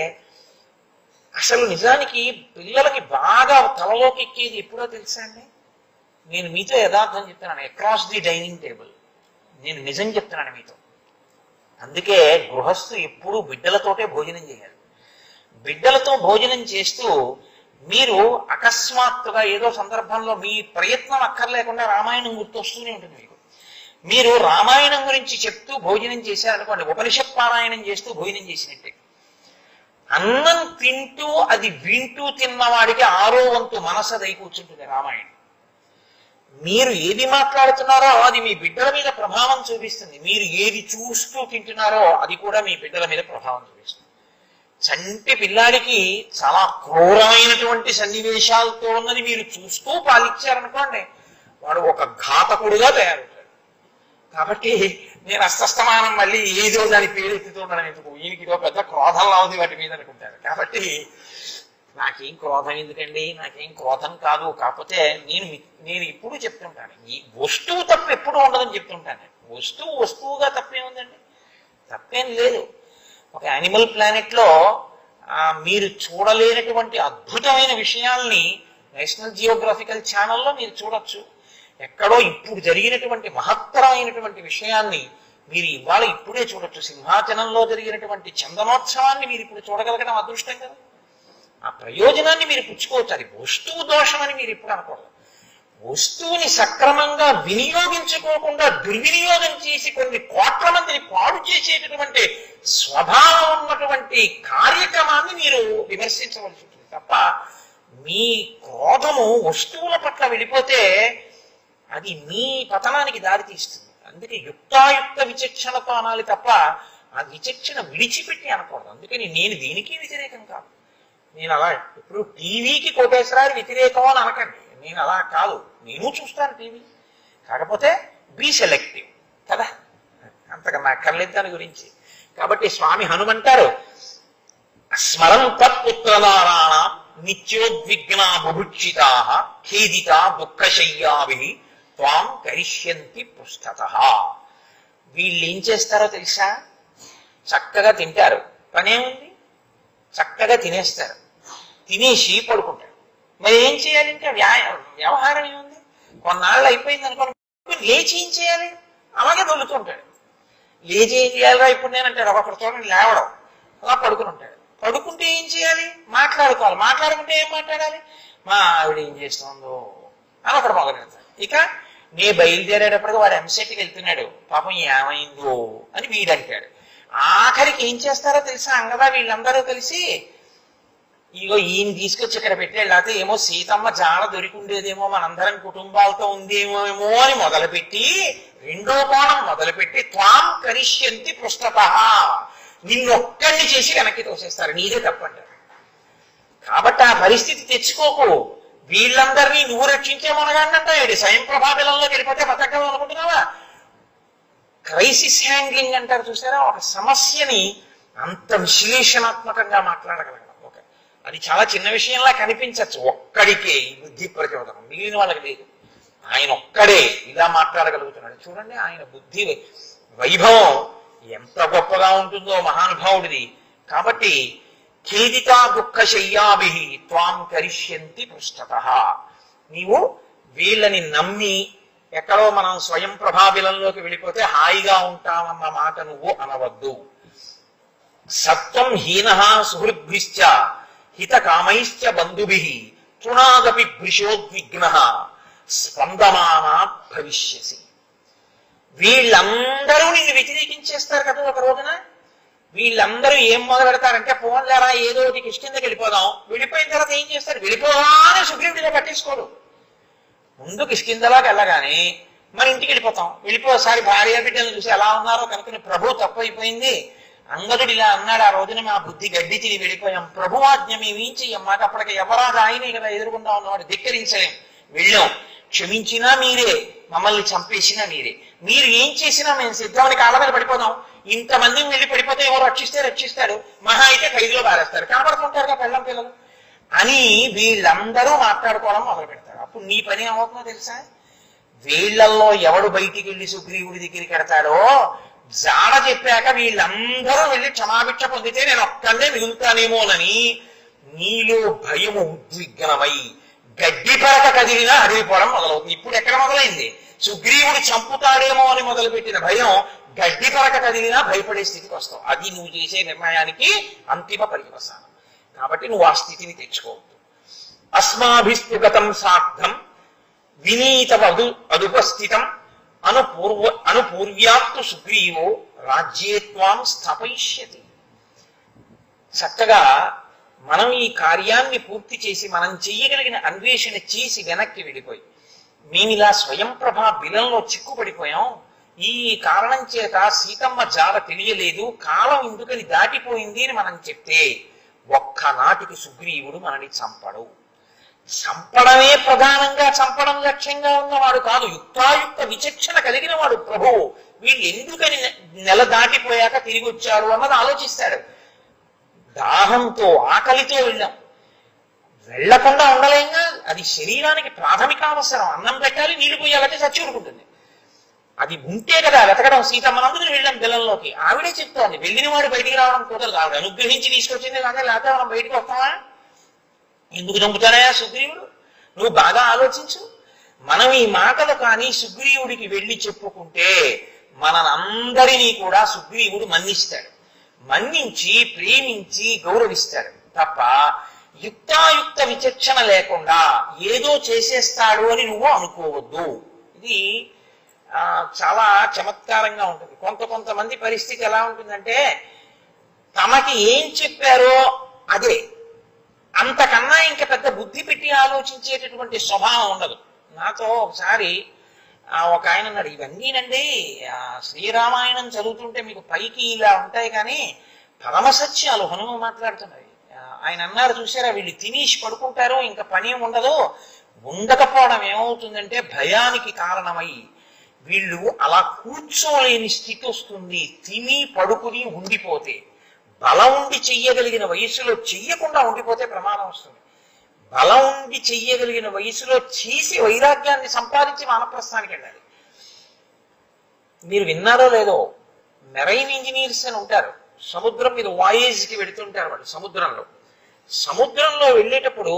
అసలు నిజానికి పిల్లలకి బాగా తలలోకి ఎక్కేది ఎప్పుడో తెలుసా అండి నేను మీతో యథార్థం చెప్తున్నాను అక్రాస్ ది డైనింగ్ టేబుల్ నేను నిజం చెప్తున్నాను మీతో అందుకే గృహస్థు ఎప్పుడూ బిడ్డలతోటే భోజనం చేయాలి బిడ్డలతో భోజనం చేస్తూ మీరు అకస్మాత్తుగా ఏదో సందర్భంలో మీ ప్రయత్నం అక్కర్లేకుండా రామాయణం గుర్తొస్తూనే ఉంటుంది మీకు మీరు రామాయణం గురించి చెప్తూ భోజనం చేశారనుకోండి ఉపనిషత్ పారాయణం చేస్తూ భోజనం చేసినట్టే అన్నం తింటూ అది వింటూ తిన్నవాడికి ఆరో వంతు మనసు దై కూర్చుంటుంది రామాయణం మీరు ఏది మాట్లాడుతున్నారో అది మీ బిడ్డల మీద ప్రభావం చూపిస్తుంది మీరు ఏది చూస్తూ తింటున్నారో అది కూడా మీ బిడ్డల మీద ప్రభావం చూపిస్తుంది చంటి పిల్లాడికి చాలా క్రూరమైనటువంటి సన్నివేశాలతో ఉన్నది మీరు చూస్తూ పాలిచ్చారనుకోండి వాడు ఒక ఘాతకుడుగా తయారవుతాడు కాబట్టి నేను అస్తస్తమానం మళ్ళీ ఏదో దాని పేరెత్తుతున్నాను ఎందుకు ఈయనకి ఇదో పెద్ద క్రోధంలా ఉంది వాటి మీద అనుకుంటారు కాబట్టి నాకేం క్రోధం ఎందుకండి నాకేం క్రోధం కాదు కాకపోతే నేను మీ- నేను ఇప్పుడు చెప్తుంటాను ఈ వస్తువు తప్పు ఎప్పుడు ఉండదని చెప్తుంటాను వస్తువు వస్తువుగా తప్పే ఉందండి తప్పేం లేదు ఒక యానిమల్ ప్లానెట్ లో ఆ, మీరు చూడలేనటువంటి అద్భుతమైన విషయాల్ని నేషనల్ జియోగ్రఫికల్ ఛానల్లో మీరు చూడొచ్చు ఎక్కడో ఇప్పుడు జరిగినటువంటి మహత్తరమైనటువంటి విషయాన్ని మీరు ఇవాళ ఇప్పుడే చూడొచ్చు సింహాచలంలో జరిగినటువంటి చందనోత్సవాన్ని మీరు ఇప్పుడు చూడగలగడం అదృష్టం కదా ఆ ప్రయోజనాన్ని మీరు పుచ్చుకోవచ్చు అది వస్తువు దోషం అని మీరు ఇప్పుడు అనకూడదు వస్తువుని సక్రమంగా వినియోగించుకోకుండా దుర్వినియోగం చేసి కొన్ని కోట్ల మందిని పాడు చేసేటటువంటి స్వభావం ఉన్నటువంటి కార్యక్రమాన్ని మీరు విమర్శించవలసి ఉంటుంది తప్ప మీ క్రోధము వస్తువుల పట్ల వెళ్ళిపోతే అది మీ పతనానికి దారితీస్తుంది అందుకే యుక్తాయుక్త విచక్షణతో అనాలి తప్ప ఆ విచక్షణ విడిచిపెట్టి అనకూడదు అందుకని నేను దీనికి వ్యతిరేకం కాదు నేను అలా ఇప్పుడు టీవీకి కోటేశ్వరాలు వ్యతిరేకం అని అనకండి నేను అలా కాదు నేను చూస్తాను టీవీ కాకపోతే బీ సెలెక్టివ్ కదా అంతకన్నా అక్కర్లేదు దాని గురించి కాబట్టి స్వామి హనుమంటారు స్మరం తత్పుత్రదారాణ నిత్యోద్విగ్నా బుభుక్షితా ఖేదిత దుఃఖశయ్యాభి త్వాం కరిష్యంతి పృష్ఠత వీళ్ళు ఏం చేస్తారో తెలుసా చక్కగా తింటారు పనేముంది చక్కగా తినేస్తారు తినేసి పడుకుంటారు మరి ఏం చేయాలి ఇంకా వ్యాయ వ్యవహారం ఏముంది కొన్నాళ్ళు అయిపోయింది అనుకోండి లేచి ఏం చేయాలి అలాగే దొల్లుతుంటాడు లేచి ఏం చేయాలిరా ఇప్పుడు నేను అంటాడు ఒకటి చూడండి లేవడం అలా పడుకుని ఉంటాడు పడుకుంటే ఏం చేయాలి మాట్లాడుకోవాలి మాట్లాడుకుంటే ఏం మాట్లాడాలి మా ఆవిడ ఏం చేస్తుందో అని ఒకటి మొదలెడతాడు ఇక నే బయలుదేరేటప్పటికి వాడు ఎంసెట్కి వెళ్తున్నాడు పాపం ఏమైందో అని వీడంటాడు ఆఖరికి ఏం చేస్తారో తెలుసా అంగదా వీళ్ళందరూ కలిసి ఇగో ఈయన తీసుకొచ్చి ఇక్కడ పెట్టాడు లేకపోతే ఏమో సీతమ్మ జాడ దొరికి ఉండేదేమో మనందరం కుటుంబాలతో ఉందేమో ఏమో అని మొదలుపెట్టి రెండో కోణం మొదలుపెట్టి త్వాం కరిష్యంతి పృష్ఠత నిన్నొక్కడిని చేసి వెనక్కి తోసేస్తారు నీదే తప్పంటారు కాబట్టి ఆ పరిస్థితి తెచ్చుకోకు వీళ్ళందరినీ నువ్వు రక్షించే మనగాడినంటాడు స్వయం ప్రభావిలంలో వెళ్ళిపోతే బతకం అనుకుంటున్నావా క్రైసిస్ హ్యాండ్లింగ్ అంటారు చూసారా ఒక సమస్యని అంత విశ్లేషణాత్మకంగా మాట్లాడగలగడం ఒక అది చాలా చిన్న విషయంలా కనిపించవచ్చు ఒక్కడికే ఈ బుద్ధి ప్రచోదనం మిగిలిన వాళ్ళకి లేదు ఆయన ఒక్కడే ఇలా మాట్లాడగలుగుతున్నాడు చూడండి ఆయన బుద్ధి వైభవం ఎంత గొప్పగా ఉంటుందో మహానుభావుడిది కాబట్టి ఖేదితా దుఃఖ శయ్యాభి త్వాం కరిష్యంతి పృష్ఠత నీవు వీళ్ళని నమ్మి ఎక్కడో మనం స్వయం ప్రభావిలంలోకి వెళ్ళిపోతే హాయిగా ఉంటామన్న మాట నువ్వు అనవద్దు సత్వం హీన సుహృద్భిశ్చ హిత కామైశ్చ బంధుభి తృణాదపి భృషోద్విగ్న స్పందమానా భవిష్యసి వీళ్ళందరూ నిన్ను వ్యతిరేకించేస్తారు కదా ఒక రోజున వీళ్ళందరూ ఏం మొదలు పెడతారంటే పోన్లేరా ఏదో ఒకటి కిష్కిందకి వెళ్ళిపోదాం వెళ్ళిపోయిన తర్వాత ఏం చేస్తారు వెళ్ళిపోవాలని సుగ్రీవుడిగా పట్టించుకోడు ముందు కిష్కిందలాగా వెళ్ళగానే మన ఇంటికి వెళ్ళిపోతాం వెళ్ళిపోసారి భార్య బిడ్డలను చూసి ఎలా ఉన్నారో కనుక ప్రభు తప్పైపోయింది అంగదుడు ఇలా అన్నాడు ఆ రోజున మా బుద్ధి గడ్డి తిరిగి వెళ్ళిపోయాం ప్రభు ఆజ్ఞ మేమేం చెయ్యం మాకు అప్పటికి ఎవరాజు ఆయనే కదా ఎదురుగుండా ఉన్నవాడు ధిక్కరించలేం వెళ్ళాం క్షమించినా మీరే మమ్మల్ని చంపేసినా మీరే మీరు ఏం చేసినా మేము సిద్ధమని కాళ్ళ మీద పడిపోదాం ఇంతమందిని వెళ్ళి పడిపోతే ఎవరు రక్షిస్తే రక్షిస్తాడు మహా అయితే ఖైదులో బారేస్తారు కనపడుతుంటారుగా పెళ్ళం పిల్లలు అని వీళ్ళందరూ మాట్లాడుకోవడం మొదలు పెడతారు అప్పుడు నీ పని ఏమవుతుందో తెలుసా వీళ్ళల్లో ఎవడు బయటికి వెళ్ళి సుగ్రీవుడి దగ్గరికి వెడతాడో జాడ చెప్పాక వీళ్ళందరూ వెళ్ళి క్షమాభిక్ష పొందితే నేను ఒక్కడే మిగులుతానేమోనని నీలో భయము ఉద్విగ్నమై గడ్డి పరక కదిలినా అడిగిపోవడం మొదలవుతుంది ఇప్పుడు ఎక్కడ మొదలైంది సుగ్రీవుడు చంపుతాడేమో అని మొదలుపెట్టిన భయం గడ్డి పరక కదిలినా భయపడే స్థితికి వస్తావు అది నువ్వు చేసే నిర్ణయానికి అంతిమ పర్యవసానం కాబట్టి నువ్వు ఆ స్థితిని తెచ్చుకోవద్దు అస్మాభిస్తు గతం సార్థం వినీతమదు అదుపస్థితం అనుపూర్వ అనుపూర్వ్యాత్తు సుగ్రీవో రాజ్యేత్వాం స్థపయిష్యతి చక్కగా మనం ఈ కార్యాన్ని పూర్తి చేసి మనం చెయ్యగలిగిన అన్వేషణ చేసి వెనక్కి వెళ్ళిపోయి మేము ఇలా స్వయం ప్రభా బిలంలో చిక్కుపడిపోయాం ఈ కారణం చేత సీతమ్మ జాడ తెలియలేదు కాలం ఎందుకని దాటిపోయింది అని మనం చెప్తే ఒక్కనాటికి సుగ్రీవుడు మనని చంపడు చంపడమే ప్రధానంగా చంపడం లక్ష్యంగా ఉన్నవాడు కాదు యుక్తాయుక్త విచక్షణ కలిగిన వాడు ప్రభువు వీళ్ళు ఎందుకని నె- నెల దాటిపోయాక తిరిగి వచ్చారు అన్నది ఆలోచిస్తాడు దాహంతో ఆకలితో వెళ్ళాం వెళ్ళకుండా ఉండలేంగా అది శరీరానికి ప్రాథమిక అవసరం అన్నం పెట్టాలి నీళ్లు పోయాలంటే చచ్చి ఊరుకుంటుంది అది ఉంటే కదా వెతకడం సీతమ్మ నందుకుని వెళ్ళాం పిల్లల్లోకి ఆవిడే చెప్తోంది వెళ్ళిన వాడు బయటికి రావడం కుదరదు ఆవిడ అనుగ్రహించి తీసుకొచ్చింది కానీ లేకపోతే మనం బయటికి వస్తామా ఎందుకు చంపుతానయా సుగ్రీవుడు నువ్వు బాగా ఆలోచించు మనం ఈ మాటలు కానీ సుగ్రీవుడికి వెళ్ళి చెప్పుకుంటే మనందరినీ కూడా సుగ్రీవుడు మన్నిస్తాడు మన్నించి ప్రేమించి గౌరవిస్తాడు తప్ప యుక్తాయుక్త విచక్షణ లేకుండా ఏదో చేసేస్తాడు అని నువ్వు అనుకోవద్దు ఇది ఆ, చాలా చమత్కారంగా ఉంటుంది కొంత కొంతమంది పరిస్థితి ఎలా ఉంటుందంటే తమకి ఏం చెప్పారో అదే అంతకన్నా ఇంకా పెద్ద బుద్ధి పెట్టి ఆలోచించేటటువంటి స్వభావం ఉండదు నాతో ఒకసారి ఆ, ఒక ఆయన అన్నాడు ఇవన్నీనండి ఆ, శ్రీరామాయణం చదువుతుంటే మీకు పైకి ఇలా ఉంటాయి కానీ పరమసత్యాలు హనుమ మాట్లాడుతున్నవి ఆ, ఆయన అన్నారు చూసారా వీళ్ళు తినేసి పడుకుంటారు ఇంకా పని ఉండదు ఉండకపోవడం ఏమవుతుందంటే భయానికి కారణమై వీళ్ళు అలా కూర్చోలేని స్థితి వస్తుంది తిని పడుకుని ఉండిపోతే బలం ఉండి చెయ్యగలిగిన వయసులో చెయ్యకుండా ఉండిపోతే ప్రమాదం వస్తుంది బలం ఉండి చెయ్యగలిగిన వయసులో చేసి వైరాగ్యాన్ని సంపాదించి వానప్రస్థానికి వెళ్ళాలి మీరు విన్నారో లేదో మెరైన్ ఇంజనీర్స్ అని ఉంటారు సముద్రం మీద వాయేజ్ కి వెళుతుంటారు వాళ్ళు సముద్రంలో సముద్రంలో వెళ్ళేటప్పుడు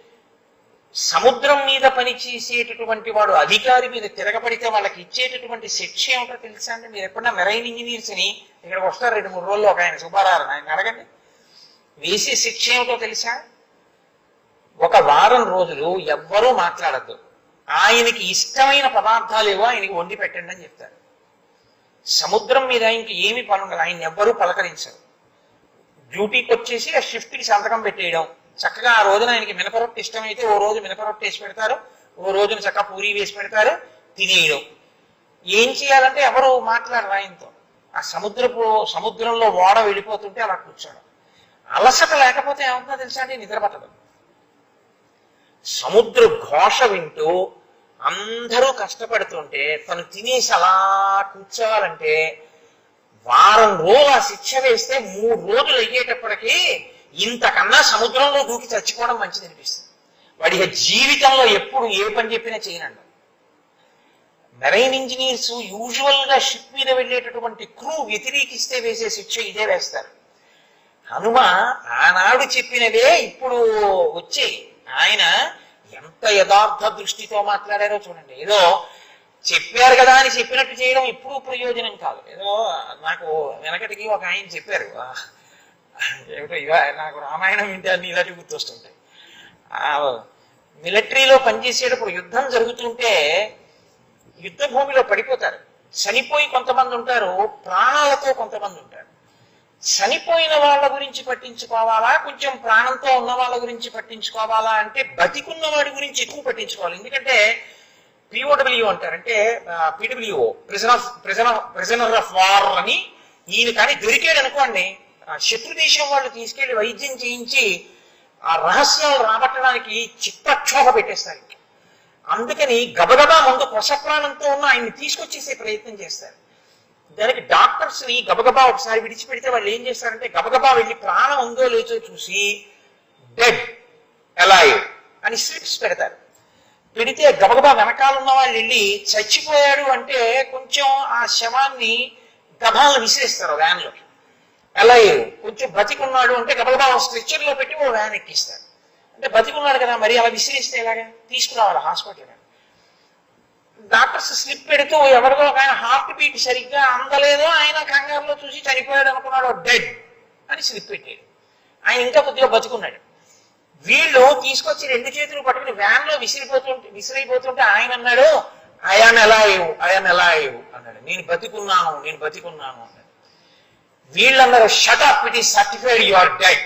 సముద్రం మీద పని చేసేటటువంటి వాడు అధికారి మీద తిరగబడితే వాళ్ళకి ఇచ్చేటటువంటి శిక్ష ఏమిటో తెలుసా అండి మీరు ఎప్పుడన్నా మెరైన్ ఇంజనీర్స్ ని ఇక్కడికి వస్తారు రెండు మూడు రోజుల్లో ఒక ఆయన సుబ్బారావు ఆయన అడగండి వేసే శిక్ష ఏమిటో తెలుసా ఒక వారం రోజులు ఎవ్వరూ మాట్లాడద్దు ఆయనకి ఇష్టమైన పదార్థాలు ఏవో ఆయనకి వండి పెట్టండి అని చెప్తారు సముద్రం మీద ఆయనకి ఏమి పని ఉండదు ఆయన ఎవ్వరూ పలకరించరు డ్యూటీకి వచ్చేసి ఆ షిఫ్ట్ కి సంతకం పెట్టేయడం చక్కగా ఆ రోజున ఆయనకి మినపరొట్టు ఇష్టమైతే ఓ రోజు మినపరొట్టు వేసి పెడతారు ఓ రోజున చక్కగా పూరి వేసి పెడతారు తినేయడం ఏం చేయాలంటే ఎవరు మాట్లాడరు ఆయనతో ఆ సముద్రపు సముద్రంలో ఓడ వెళ్ళిపోతుంటే అలా కూర్చోడం అలసట లేకపోతే ఏమవుతుందో తెలుసా అండి నిద్ర పట్టదు సముద్ర ఘోష వింటూ అందరూ కష్టపడుతుంటే తను తినేసి అలా కూర్చోవాలంటే వారం రోజులు ఆ శిక్ష వేస్తే మూడు రోజులు అయ్యేటప్పటికి ఇంతకన్నా సముద్రంలో దూకి చచ్చిపోవడం మంచిది అనిపిస్తుంది వాడి ఇక జీవితంలో ఎప్పుడు ఏ పని చెప్పినా చేయనండి మెరైన్ ఇంజనీర్స్ యూజువల్ గా షిప్ మీద వెళ్ళేటటువంటి క్రూ వ్యతిరేకిస్తే వేసే శిక్ష ఇదే వేస్తారు హనుమ ఆనాడు చెప్పినవే ఇప్పుడు వచ్చాయి ఆయన ఎంత యథార్థ దృష్టితో మాట్లాడారో చూడండి ఏదో చెప్పారు కదా అని చెప్పినట్టు చేయడం ఇప్పుడు ప్రయోజనం కాదు ఏదో నాకు వెనకటికి ఒక ఆయన చెప్పారు ఆ, ఏమిటో ఇవా నాకు రామాయణం వింటే అన్ని ఇలాంటి గుర్తొస్తుంటాయి ఆ మిలిటరీలో పనిచేసేటప్పుడు యుద్ధం జరుగుతుంటే యుద్ధ భూమిలో పడిపోతారు చనిపోయి కొంతమంది ఉంటారు ప్రాణాలతో కొంతమంది ఉంటారు చనిపోయిన వాళ్ళ గురించి పట్టించుకోవాలా కొంచెం ప్రాణంతో ఉన్న వాళ్ళ గురించి పట్టించుకోవాలా అంటే బతికున్న వాడి గురించి ఎక్కువ పట్టించుకోవాలి ఎందుకంటే పిఓడబ్ల్యూ అంటారు అంటే P W O prison of prison prisoner of war అని ఈయన కానీ దొరికాడు అనుకోండి ఆ శత్రు దేశం వాళ్ళు తీసుకెళ్లి వైద్యం చేయించి ఆ రహస్యాలు రాబట్టడానికి చిత్తక్షోభ పెట్టేస్తారు అందుకని గబగబా ముందు కొసప్రాణంతో ఉన్న ఆయన్ని తీసుకొచ్చేసే ప్రయత్నం చేస్తారు దానికి డాక్టర్స్ ని గబగబా ఒకసారి విడిచిపెడితే వాళ్ళు ఏం చేస్తారంటే గబగబా వెళ్ళి ప్రాణం ఉందో లేచో చూసి డెడ్ అలైవ్ అని స్లిప్స్ పెడతారు పెడితే గబగబా వెనకాల ఉన్న వాళ్ళు వెళ్ళి చచ్చిపోయాడు అంటే కొంచెం ఆ శవాన్ని గభాలను విసిరేస్తారు వ్యాన్ లో అలైవ్ కొంచెం బతికున్నాడు అంటే గబగబా స్ట్రెచ్చర్ లో పెట్టి ఓ వ్యాన్ ఎక్కిస్తారు అంటే బతికున్నాడు కదా మరి అలా విసిరిస్తే ఎలాగా తీసుకురావాలి హాస్పిటల్ డాక్టర్స్ స్లిప్ పెడుతూ ఎవరిదో ఒక ఆయన హార్ట్ బీట్ సరిగ్గా అందలేదు ఆయన కంగారులో చూసి చనిపోయాడు అనుకున్నాడు డెడ్ అని స్లిప్ పెట్టాడు ఆయన ఇంకా కొద్దిగా బతుకున్నాడు వీళ్ళు తీసుకొచ్చి రెండు చేతులు పట్టుకుని వ్యాన్ లో విసిరిపోతుంటే విసిరైపోతుంటే ఆయన అన్నాడు ఐఆమ్ ఎలా ఐఆమ్ ఎలా అన్నాడు నేను బతికున్నాను నేను బతికున్నాను అన్నాడు వీళ్ళందరూ shut up it is certified you are dead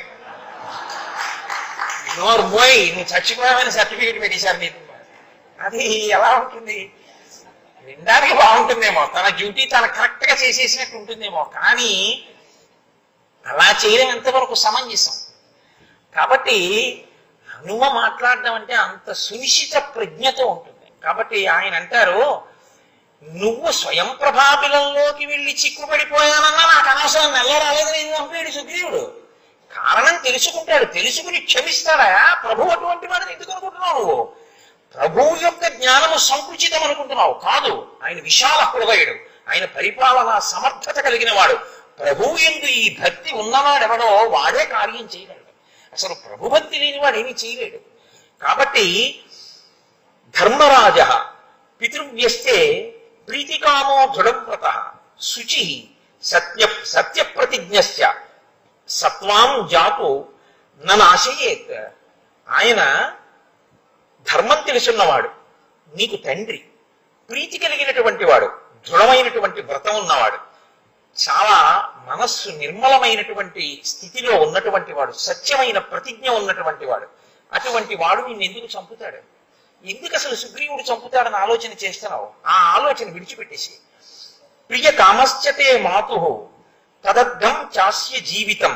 నోర్ మోయ్ నువ్వు చచ్చిపోయావని సర్టిఫికేట్ పెట్టేశారు నీకు అది ఎలా ఉంటుంది వినడానికి బాగుంటుందేమో తన డ్యూటీ తన కరెక్ట్ గా చేసేసినట్టు ఉంటుందేమో కానీ అలా చేయడం ఎంతవరకు సమంజసం కాబట్టి హనుమ మాట్లాడడం అంటే అంత సునిశ్చిత ప్రజ్ఞతో ఉంటుంది కాబట్టి ఆయన అంటారు నువ్వు స్వయం ప్రభాబిలంలోకి వెళ్ళి చిక్కుపడిపోయానన్నా నాకు అనవసరం నెల రాలేదని నేను చంపాడు సుగ్రీవుడు కారణం తెలుసుకుంటాడు తెలుసుకుని క్షమిస్తాడా ప్రభు అటువంటి వాడిని ఎందుకు అనుకుంటున్నావు నువ్వు ప్రభువు యొక్క జ్ఞానము సంకుచితం అనుకుంటున్నావు కాదు ఆయన విశాల హృదయుడు ఆయన పరిపాలన సమర్థత కలిగిన వాడు ప్రభువు ఎందు ఈ భక్తి ఉన్నవాడెవడో వాడే కార్యం చేయగలడు అసలు ప్రభుభక్తి లేని వాడు ఏమీ చేయలేడు కాబట్టి ధర్మరాజ పితృవ్యస్తే ప్రీతికామో దృఢవ్రత శుచి సత్య సత్య ప్రతిజ్ఞస్య సత్వాం జాతు ననాశయేత్ ఆయన ధర్మం తెలుసున్నవాడు నీకు తండ్రి ప్రీతి కలిగినటువంటి వాడు దృఢమైనటువంటి వ్రతం ఉన్నవాడు చాలా మనస్సు నిర్మలమైనటువంటి స్థితిలో ఉన్నటువంటి వాడు సత్యమైన ప్రతిజ్ఞ ఉన్నటువంటి వాడు అటువంటి వాడు నిన్ను ఎందుకు చంపుతాడు ఎందుకు అసలు సుగ్రీవుడు చంపుతాడని ఆలోచన చేస్తున్నావు ఆ ఆలోచన విడిచిపెట్టేసి ప్రియ కామశ్చతే మాతు తదర్థం చాస్య జీవితం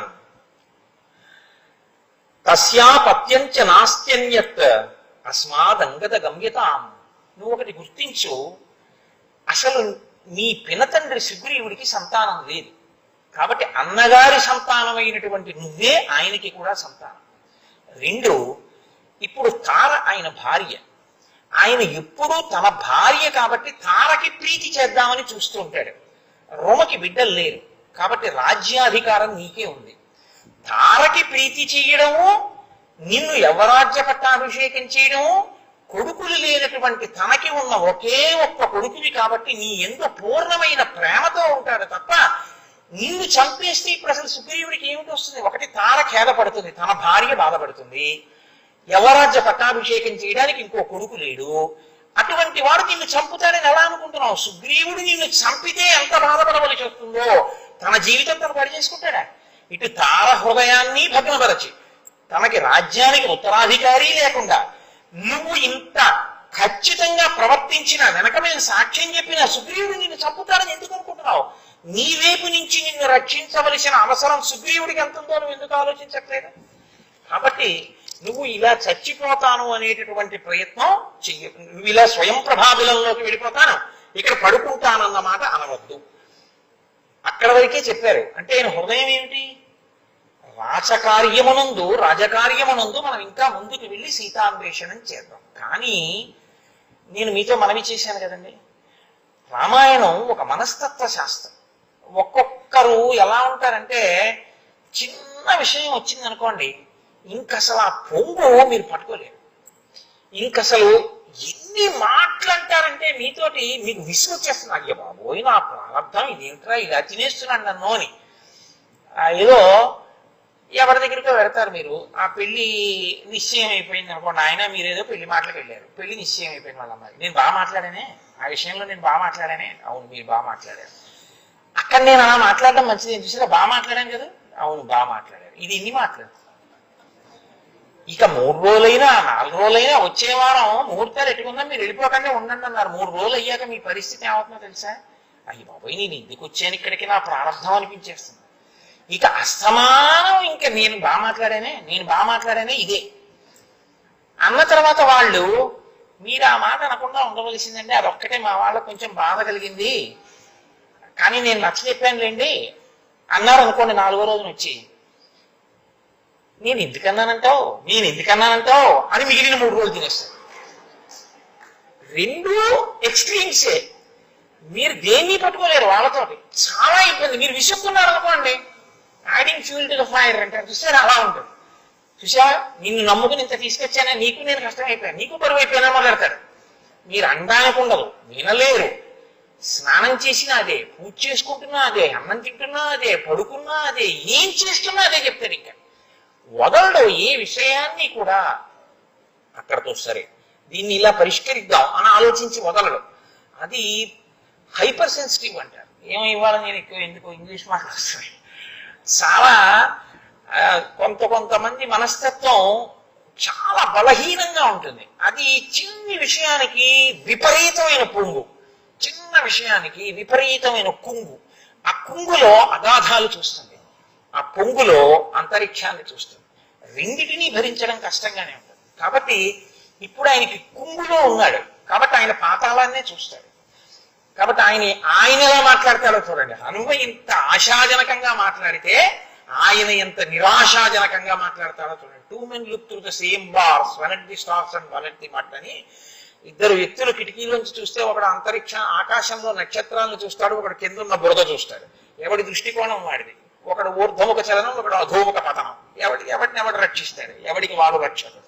తస్యాపత్యంచ నాస్త్యన్యత్ అస్మాదంగత గమ్యతాం నువ్వు ఒకటి గుర్తించు అసలు నీ పినతండ్రి సుగ్రీవుడికి సంతానం లేదు కాబట్టి అన్నగారి సంతానమైనటువంటి నువ్వే ఆయనకి కూడా సంతానం రెండు ఇప్పుడు తార ఆయన భార్య ఆయన ఎప్పుడూ తన భార్య కాబట్టి తారకి ప్రీతి చేద్దామని చూస్తూ ఉంటాడు రోమకి బిడ్డలు లేరు కాబట్టి రాజ్యాధికారం నీకే ఉంది తారకి ప్రీతి చేయడము నిన్ను యవరాజ్య పట్టాభిషేకం చేయడము కొడుకులు లేనటువంటి తనకి ఉన్న ఒకే ఒక్క కొడుకువి కాబట్టి నీ ఎందు పూర్ణమైన ప్రేమతో ఉంటాడు తప్ప నిన్ను చంపేస్తే ఇప్పుడు అసలు సుగ్రీవుడికి ఏమిటి వస్తుంది ఒకటి తార ఖేదపడుతుంది తన భార్య బాధపడుతుంది యవరాజ్య పట్టాభిషేకం చేయడానికి ఇంకో కొడుకు లేడు అటువంటి వాడు నిన్ను చంపుతాడని ఎలా అనుకుంటున్నావు సుగ్రీవుడు నిన్ను చంపితే ఎంత బాధపడవలసి వస్తుందో తన జీవితం తను పడి చేసుకుంటాడా ఇటు తార హృదయాన్ని భగ్నపరచి తనకి రాజ్యానికి ఉత్తరాధికారి లేకుండా నువ్వు ఇంత ఖచ్చితంగా ప్రవర్తించిన వెనక మేము సాక్ష్యం చెప్పిన సుగ్రీవుడు నిన్ను చంపుతాడని ఎందుకు అనుకుంటున్నావు నీ వైపు నుంచి నిన్ను రక్షించవలసిన అవసరం సుగ్రీవుడికి ఎంత ఉందో నువ్వు ఎందుకు ఆలోచించట్లేదు కాబట్టి నువ్వు ఇలా చచ్చిపోతాను అనేటటువంటి ప్రయత్నం చెయ్య నువ్వు ఇలా స్వయం ప్రభావిలంలోకి వెళ్ళిపోతాను ఇక్కడ పడుకుంటానన్న మాట అనవద్దు అక్కడ వరకే చెప్పారు అంటే ఆయన హృదయం ఏమిటి రాచకార్యమునందు రాజకార్యమునందు మనం ఇంకా ముందుకు వెళ్ళి సీతాన్వేషణం చేద్దాం కానీ నేను మీతో మనవి చేశాను కదండి రామాయణం ఒక మనస్తత్వ శాస్త్రం ఒక్కొక్కరు ఎలా ఉంటారంటే చిన్న విషయం వచ్చింది అనుకోండి ఇంకసలు ఆ పొంగు మీరు పట్టుకోలేరు ఇంకసలు ఎన్ని మాటలు అంటారంటే మీతోటి మీకు విసుగొచ్చేస్తుంది అయ్య బాబోయ్ నా ప్రారంభం ఇదేంట్రా ఇలా తినేస్తున్నాను నన్ను అని ఆ ఏదో ఎవరి దగ్గరికో పెడతారు మీరు ఆ పెళ్లి నిశ్చయం అయిపోయింది అనుకోండి ఆయన మీరేదో పెళ్లి మాటలకు వెళ్ళారు పెళ్లి నిశ్చయం అయిపోయింది వాళ్ళ అమ్మాయి నేను బాగా మాట్లాడానే ఆ విషయంలో నేను బాగా మాట్లాడానే అవును మీరు బాగా మాట్లాడారు అక్కడ నేను అలా మాట్లాడడం మంచిది చూసారా బాగా మాట్లాడాను కదా అవును బాగా మాట్లాడారు ఇది ఇన్ని మాట్లాడు ఇక మూడు రోజులైనా నాలుగు రోజులైనా వచ్చే వారం ముహూర్తాలు ఎట్టుకుందాం మీరు వెళ్ళిపోకుండా ఉండండి అన్నారు మూడు రోజులు అయ్యాక మీ పరిస్థితి ఏమవుతుందో తెలుసా అయ్యి బాబోయ్ నేను ఎందుకు వచ్చాను ఇక్కడికి నా ప్రారంభం అనిపించేస్తుంది ఇక అస్తమానం ఇంకా నేను బాగా మాట్లాడానే నేను బాగా మాట్లాడానే ఇదే అన్న తర్వాత వాళ్ళు మీరు ఆ మాట అనకుండా ఉండవలసిందండి అదొక్కటే మా వాళ్ళకు కొంచెం బాధ కలిగింది కానీ నేను నచ్చ చెప్పానులేండి అన్నారు అనుకోండి నాలుగో రోజున వచ్చి నేను ఎందుకన్నానంటావు నేను ఎందుకన్నానంటావు అని మిగిలిన మూడు రోజులు తినేస్తాను రెండు ఎక్స్ట్రీమ్సే మీరు దేన్ని పట్టుకోలేరు వాళ్ళతోటి చాలా ఇబ్బంది మీరు విసుక్కున్నారు అనుకోండి adding fuel to the fire అంటారు చూసారా అలా ఉంటుంది చూసా నిన్ను నమ్ముకుని ఇంత తీసుకొచ్చానా నీకు నేను కష్టం అయిపోయాను నీకు బరువు అయిపోయినా మొదలెడతాడు మీరు అనడానికి ఉండదు వినలేరు స్నానం చేసినా అదే పూజ చేసుకుంటున్నా అదే అన్నం తింటున్నా అదే పడుకున్నా అదే ఏం చేస్తున్నా అదే చెప్తారు ఇంకా వదలడు ఏ విషయాన్ని కూడా అక్కడతో సరే దీన్ని ఇలా పరిష్కరిద్దాం అని ఆలోచించి వదలడు అది హైపర్ సెన్సిటివ్ అంటారు ఏమో ఇవ్వాలి నేను ఎక్కువ ఎందుకు ఇంగ్లీష్ మాట్లాడుతున్నాను చాలా ఆ, కొంత కొంతమంది మనస్తత్వం చాలా బలహీనంగా ఉంటుంది అది చిన్ని విషయానికి విపరీతమైన పొంగు చిన్న విషయానికి విపరీతమైన కుంగు ఆ కుంగులో అగాధాలు చూస్తుంది ఆ పొంగులో అంతరిక్షాన్ని చూస్తుంది రెండిటినీ భరించడం కష్టంగానే ఉంటుంది కాబట్టి ఇప్పుడు ఆయనకి కుంగులో ఉన్నాడు కాబట్టి ఆయన పాతాళాన్నే చూస్తాడు కాబట్టి ఆయన ఆయన ఎలా మాట్లాడతాడో చూడండి హనుమ ఇంత ఆశాజనకంగా మాట్లాడితే ఆయన ఎంత నిరాశాజనకంగా మాట్లాడతాడో చూడండి two men look through the same bars one at the stars and one at the mud అని ఇద్దరు వ్యక్తులు కిటికీలోంచి చూస్తే ఒకడు అంతరిక్ష ఆకాశంలో నక్షత్రాలను చూస్తాడు ఒకడు కింద ఉన్న బురద చూస్తాడు ఎవడి దృష్టికోణం వాడిది ఒకడు ఊర్ధముఖ చలనం ఒకడు అధోముఖ పతనం ఎవడి ఎవడిని ఎవడు రక్షిస్తాడు ఎవడికి వాడు రక్షకుడు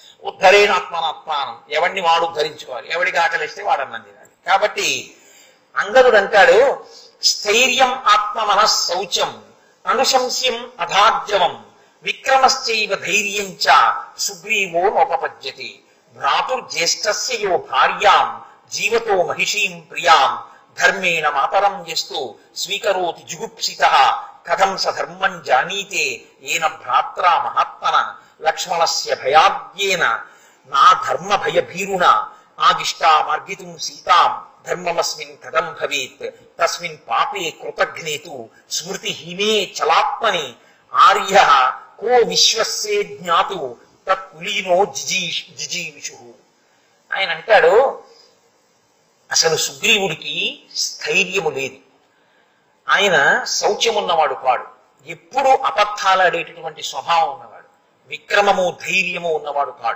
ఉద్ధరేణాత్మనాత్మానం ఎవడిని వాడు ఉద్ధరించుకోవాలి ఎవడికి ఆకలిస్తే వాడు అన్నం తినాలి కాబట్టి అంగదుడు అంటాడు స్థైర్యం ఆత్మ మనః శౌచం అనుశంస్యం అధార్జవం విక్రమశ్చైవ ధైర్యం చ సుగ్రీవో నోపపద్యతి భ్రాతుర్జ్యేష్ఠస్య యో భార్యాం జీవతో మహిషీం ప్రియాం ధర్మేణ మాతరం యస్తు స్వీకరోతి జుగుప్సిత కథం స ధర్మం జానీతే ఏన భ్రాత్రా మహాత్మన లక్ష్మణస్య భయాద్యేన నా ధర్మ భయభీరుణ ఆదిష్టా మార్గితుం సీతాం ధర్మమస్మిన్ కథం భవేత్ తస్మిన్ పాపే కృతజ్ఞేతు స్మృతిహీనే చలాత్మని ఆర్య కో విశ్వస్యే జ్ఞాతు తత్కులీనో జిజీష్ జిజీవిషు ఆయన అంటాడు అసలు సుగ్రీవుడికి స్థైర్యము లేదు ఆయన శౌచ్యమున్నవాడు కాడు ఎప్పుడూ అబద్ధాలాడేటటువంటి స్వభావం ఉన్నవాడు విక్రమము ధైర్యము ఉన్నవాడు కాడు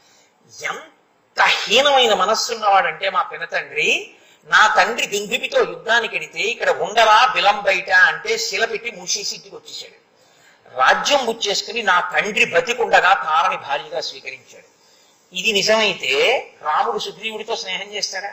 ఎంత హీనమైన మనస్సు ఉన్నవాడంటే మా పినతండ్రి నా తండ్రి దుందుబితో యుద్ధానికి వెడితే ఇక్కడ ఉండరా బిలం బయట అంటే శిల పెట్టి మూసేసి ఇంటికి వచ్చేసాడు రాజ్యం ముచ్చేసుకుని నా తండ్రి బతికుండగా తారని భార్యగా స్వీకరించాడు ఇది నిజమైతే రాముడు సుగ్రీవుడితో స్నేహం చేస్తాడా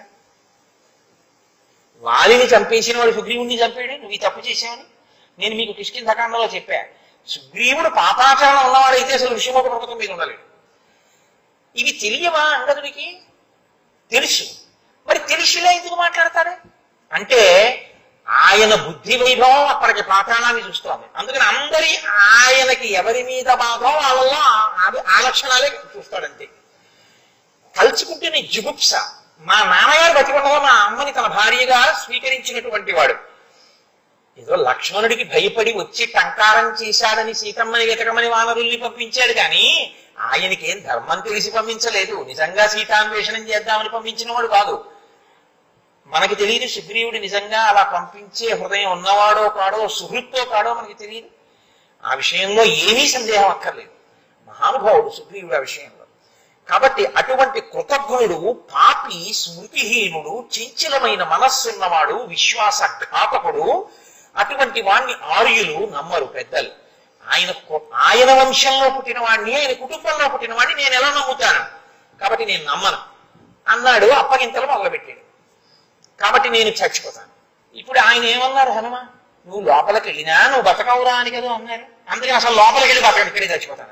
వాలిని చంపేసిన వాడు సుగ్రీవుడిని చంపాడు నువ్వు ఈ తప్పు చేసావని నేను మీకు కిష్కింధకాండలో చెప్పా సుగ్రీవుడు పాపాచరణ ఉన్నవాడైతే అసలు విషయమొక పర్వతం మీద ఉండలేడు ఇవి తెలియవా అంగదుడికి తెలుసు మరి తెలిసిలా ఎందుకు మాట్లాడతాడు అంటే ఆయన బుద్ధి వైభవం అప్పటికి పాతాళాన్ని చూస్తోంది అందుకని అందరి ఆయనకి ఎవరి మీద బాధో వాళ్ళలో ఆ- ఆ- ఆ లక్షణాలే చూస్తాడంతే తలుచుకుంటేనే జుగుప్స మా నాన్నగారు బతికుండగా మా అమ్మని తన భార్యగా స్వీకరించినటువంటి వాడు ఏదో లక్ష్మణుడికి భయపడి వచ్చి టంకారం చేశాడని సీతమ్మని వెతకమని వానరుల్ని పంపించాడు కానీ ఆయనకి ఏం ధర్మం తెలిసి పంపించలేదు నిజంగా సీతాన్వేషణం చేద్దామని పంపించిన వాడు కాదు మనకి తెలియదు సుగ్రీవుడు నిజంగా అలా పంపించే హృదయం ఉన్నవాడో కాడో సుహృత్తో కాడో మనకి తెలియదు ఆ విషయంలో ఏమీ సందేహం అక్కర్లేదు మహానుభావుడు సుగ్రీవుడు ఆ విషయంలో కాబట్టి అటువంటి కృతజ్ఞుడు పాపి స్మృతిహీనుడు చంచలమైన మనస్సున్నవాడు విశ్వాసఘాతకుడు అటువంటి వాణ్ణి ఆర్యులు నమ్మరు పెద్దలు ఆయన కు- ఆయన వంశంలో పుట్టిన వాడిని ఆయన కుటుంబంలో పుట్టిన వాడిని నేను ఎలా నమ్ముతాను కాబట్టి నేను నమ్మను అన్నాడు అప్పగింతలు మొదలుపెట్టాడు కాబట్టి నేను చచ్చిపోతాను ఇప్పుడు ఆయన ఏమన్నారు హనుమ నువ్వు లోపలికి వెళ్ళినా నువ్వు బతకవురా అని కదా అన్నారు అందుకని అసలు లోపలికి వెళ్ళి బతకడు ఇక్కడే చచ్చిపోతాను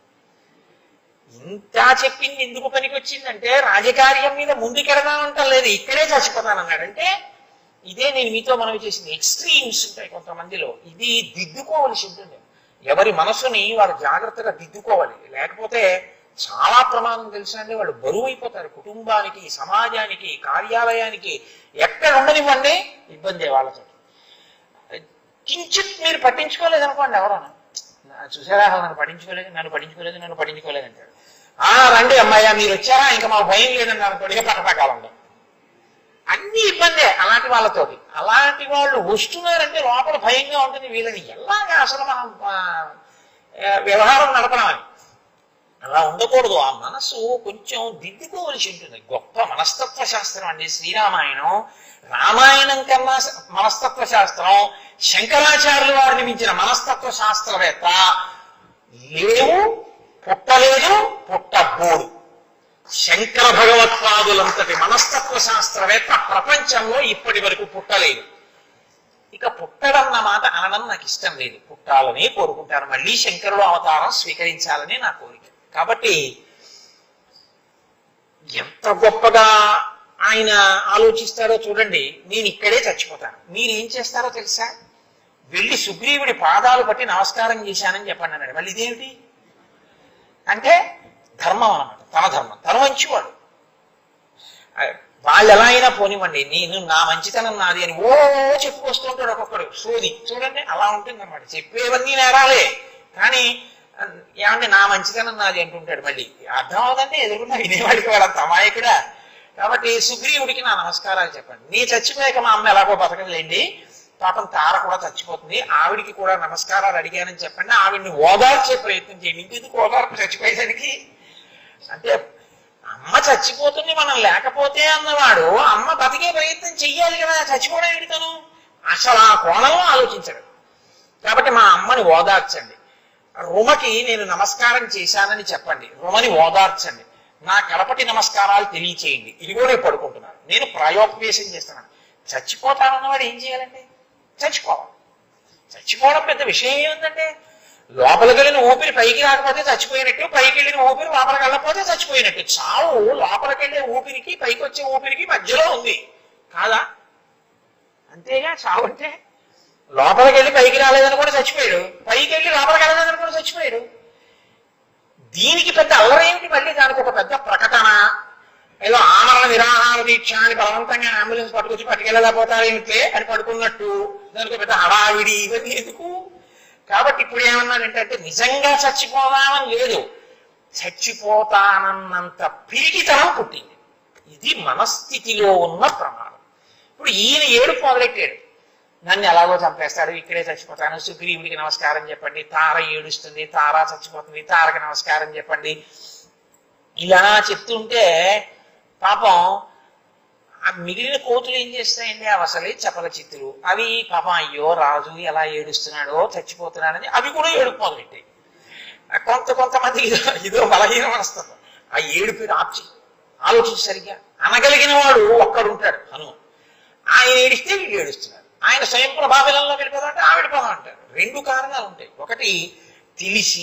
ఇంత చెప్పింది ఎందుకు పనికి వచ్చిందంటే రాజకార్యం మీద ముందుకెడదామంటం లేదు ఇక్కడే చచ్చిపోతానన్నాడు అంటే ఇదే నేను మీతో మనవి చేసింది ఎక్స్ట్రీమ్స్ ఉంటాయి కొంతమందిలో ఇది దిద్దుకోవలసి ఉంటుంది ఎవరి మనసుని వాడు జాగ్రత్తగా దిద్దుకోవాలి లేకపోతే చాలా ప్రమాదం తెలుసా అండి వాళ్ళు బరువు అయిపోతారు కుటుంబానికి సమాజానికి కార్యాలయానికి ఎక్కడ ఉండనివ్వండి ఇబ్బంది వాళ్ళతో కించిత్ మీరు పట్టించుకోలేదు అనుకోండి ఎవరన్నా నా- చూసారా నన్ను పట్టించుకోలేదు నన్ను పట్టించుకోలేదు నన్ను పట్టించుకోలేదు అంటాడు ఆ రండి అమ్మాయ్యా మీరు వచ్చారా ఇంకా మా భయం లేదని అనుకోండి ఇక పట్టపకాలండి అన్ని ఇబ్బందే అలాంటి వాళ్ళతోటి అలాంటి వాళ్ళు వస్తున్నారంటే లోపల భయంగా ఉంటుంది వీళ్ళని ఎలాగా అసలు మనం ఆ, ఆ, వ్యవహారం నడపడం అని అలా ఉండకూడదు ఆ మనసు కొంచెం దిద్దుకోవలసి ఉంటుంది గొప్ప మనస్తత్వ శాస్త్రం అండి శ్రీరామాయణం రామాయణం కన్నా స- మనస్తత్వ శాస్త్రం శంకరాచార్యుల వారిని మించిన మనస్తత్వ శాస్త్రవేత్త లేవు పుట్టలేదు పుట్టబోడు శంకర భగవత్పాదులంతటి మనస్తత్వ శాస్త్రవేత్త ప్రపంచంలో ఇప్పటి వరకు పుట్టలేదు ఇక పుట్టడన్న మాట అనడం నాకు ఇష్టం లేదు పుట్టాలని కోరుకుంటాను మళ్ళీ శంకరుడు అవతారం స్వీకరించాలని నా కోరిక కాబట్టి ఎంత గొప్పగా ఆయన ఆలోచిస్తారో చూడండి నేను ఇక్కడే చచ్చిపోతాను మీరు ఏం చేస్తారో తెలుసా వెళ్ళి సుగ్రీవుడి పాదాలు పట్టి నమస్కారం చేశానని చెప్పండి అన్నాడు మళ్ళీ ఇదేమిటి అంటే ధర్మం అన్నమాట తన ధర్మం తన మంచివాడు ఆ, వాళ్ళు ఎలా అయినా పోనివ్వండి నేను నా మంచితనం నాది అని ఓ చెప్పుకొస్తుంటాడు ఒక్కొక్కడు సోది చూడండి అలా ఉంటుంది అనమాట చెప్పేవన్నీ నేరాలే కానీ ఆ, ఏమంటే నా మంచితనం నాది అంటుంటాడు మళ్ళీ అర్థం అవుదంటే ఎదురుకుండా వినేవాడికి వాడు అమాయకుడా కాబట్టి సుగ్రీవుడికి నా నమస్కారాలు చెప్పండి నీ చచ్చిపోయాక మా అమ్మ ఎలాగో బతకలేండి పాపం తార కూడా చచ్చిపోతుంది ఆవిడికి కూడా నమస్కారాలు అడిగానని చెప్పండి ఆవిడ్ని ఓదార్చే ప్రయత్నం చేయండి ఇంకెందుకు ఓదార్పు చచ్చిపోయేసరికి అంటే అమ్మ చచ్చిపోతుంది మనం లేకపోతే అన్నవాడు అమ్మ బతికే ప్రయత్నం చెయ్యాలి కదా చచ్చిపోవడం ఎడుతాను అసలు ఆ కోణంలో ఆలోచించడు కాబట్టి మా అమ్మని ఓదార్చండి రుమకి నేను నమస్కారం చేశానని చెప్పండి రుమని ఓదార్చండి నా కడపటి నమస్కారాలు తెలియచేయండి ఇదిగో నేను పడుకుంటున్నాను నేను ప్రాయోపవేశం చేస్తున్నాను చచ్చిపోతానన్నవాడు ఏం చేయాలండి చచ్చిపోవాలి చచ్చిపోవడం పెద్ద విషయం ఏముందంటే లోపలికి వెళ్ళిన ఊపిరి పైకి రాకపోతే చచ్చిపోయినట్టు పైకి వెళ్ళిన ఊపిరి లోపలికి వెళ్ళకపోతే చచ్చిపోయినట్టు చావు లోపలికి వెళ్ళే ఊపిరికి పైకి వచ్చే ఊపిరికి మధ్యలో ఉంది కాదా అంతేగా చావు అంటే లోపలికి వెళ్ళి పైకి రాలేదని కూడా చచ్చిపోయాడు పైకి వెళ్ళి లోపలికి వెళ్ళలేదని కూడా చచ్చిపోయాడు దీనికి పెద్ద అల్లరి ఏమిటి మళ్ళీ దానికి ఒక పెద్ద ప్రకటన ఏదో ఆమరణ నిరాహార దీక్ష అని బలవంతంగా అంబులెన్స్ పట్టుకొచ్చి పట్టుకెళ్ళలేకపోతారేమిటే అని పడుకున్నట్టు దానికి ఒక పెద్ద హడావిడి ఇవన్నీ ఎందుకు కాబట్టి ఇప్పుడు ఏమన్నాడంటే నిజంగా చచ్చిపోదామని లేదు చచ్చిపోతానన్నంత పిరికితనం పుట్టింది ఇది మనస్థితిలో ఉన్న ప్రమాదం ఇప్పుడు ఈయన ఏడుపు మొదలెట్టాడు నన్ను ఎలాగో చంపేస్తాడు ఇక్కడే చచ్చిపోతాను సుగ్రీవుడికి నమస్కారం చెప్పండి తార ఏడుస్తుంది తార చచ్చిపోతుంది తారకి నమస్కారం చెప్పండి ఇలా చెప్తుంటే పాపం ఆ మిగిలిన కోతులు ఏం చేస్తాయండి అవి అసలే చపల చిత్తులు అవి పాపం అయ్యో రాజు ఎలా ఏడుస్తున్నాడో చచ్చిపోతున్నాడని అవి కూడా ఏడుపు మొదలెట్టాయి ఆ కొంత కొంతమంది ఇదో ఇదో బలహీన మనస్తత్వం ఆ ఏడుపు ఆప్చి ఆలోచించి సరిగ్గా అనగలిగిన వాడు ఒక్కడుంటాడు హనుమ ఆయన ఏడిస్తే వీళ్ళు ఏడుస్తున్నారు ఆయన స్వయం ప్రభావిలంలో వెళ్ళిపోదామంటే ఆవిడ పోదాం అంటారు రెండు కారణాలు ఉంటాయి ఒకటి తెలిసి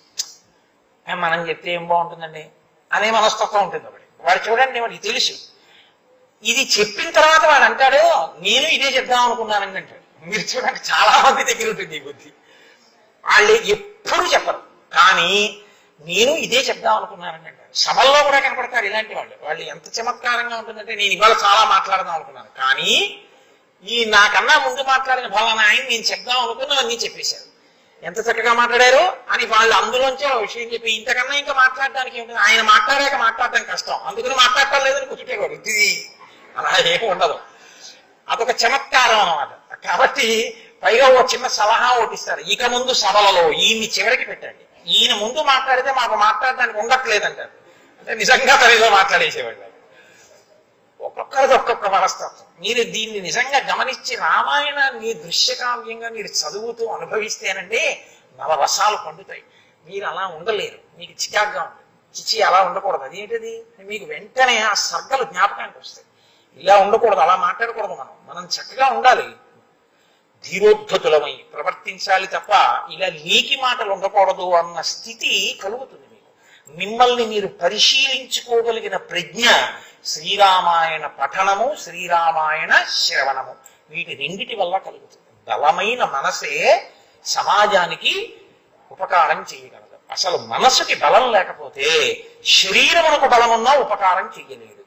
"ఏ, మనం చెప్తే ఏం బాగుంటుందండి అనే మనస్తత్వం ఉంటుంది ఒకటి వాడు చూడండి వాడికి తెలుసు ఇది చెప్పిన తర్వాత వాడు అంటాడు నేను ఇదే చెప్దాం అనుకున్నానని అంటాడు మీరు చూడండి చాలా మంది దగ్గర ఉంటుంది ఈ బుద్ధి వాళ్ళు ఎప్పుడు చెప్పరు కానీ నేను ఇదే చెప్దాం అనుకున్నానని అంటారు సభల్లో కూడా కనపడతారు ఇలాంటి వాళ్ళు వాళ్ళు ఎంత చమత్కారంగా ఉంటుందంటే నేను ఇవాళ చాలా మాట్లాడదాం అనుకున్నాను కానీ ఈ నాకన్నా ముందు మాట్లాడిన ఫలానా ఆయన నేను చెప్దాం అనుకున్నవన్నీ చెప్పేశారు ఎంత చక్కగా మాట్లాడారు అని వాళ్ళు అందులోంచే ఒక విషయం చెప్పి ఇంతకన్నా ఇంకా మాట్లాడడానికి ఏమిటి ఆయన మాట్లాడాక మాట్లాడడం కష్టం అందుకని మాట్లాడటం లేదని కూర్చుంటేవాడు ఇది అలా ఏమి ఉండదు అదొక చమత్కారం అన్నమాట కాబట్టి పైగా ఒక చిన్న సలహా ఒకటి ఇస్తారు ఇక ముందు సభలలో ఈయన్ని చివరికి పెట్టండి ఈయన ముందు మాట్లాడితే మాకు మాట్లాడడానికి ఉండట్లేదంటారు అంటే నిజంగా తనలో మాట్లాడేసేవాడు ఒక్కొక్కరిది ఒక్కొక్క మనస్తత్వం మీరు దీన్ని నిజంగా గమనించి రామాయణాన్ని దృశ్యకావ్యంగా మీరు చదువుతూ అనుభవిస్తేనండి నవరసాలు పండుతాయి మీరు అలా ఉండలేరు మీకు చికాగ్గా ఉంటుంది చిచి అలా ఉండకూడదు అదేంటిది మీకు వెంటనే ఆ సర్గలు జ్ఞాపకానికి వస్తాయి ఇలా ఉండకూడదు అలా మాట్లాడకూడదు మనం మనం చక్కగా ఉండాలి ధీరోద్ధతులమై ప్రవర్తించాలి తప్ప ఇలా లేకి మాటలు ఉండకూడదు అన్న స్థితి కలుగుతుంది మీకు మిమ్మల్ని మీరు పరిశీలించుకోగలిగిన ప్రజ్ఞ శ్రీరామాయణ పఠనము శ్రీరామాయణ శ్రవణము వీటి రెండిటి వల్ల కలుగుతుంది బలమైన మనసే సమాజానికి ఉపకారం చేయగలదు అసలు మనసుకి బలం లేకపోతే శరీరమునకు బలమున్నా ఉపకారం చెయ్యలేడు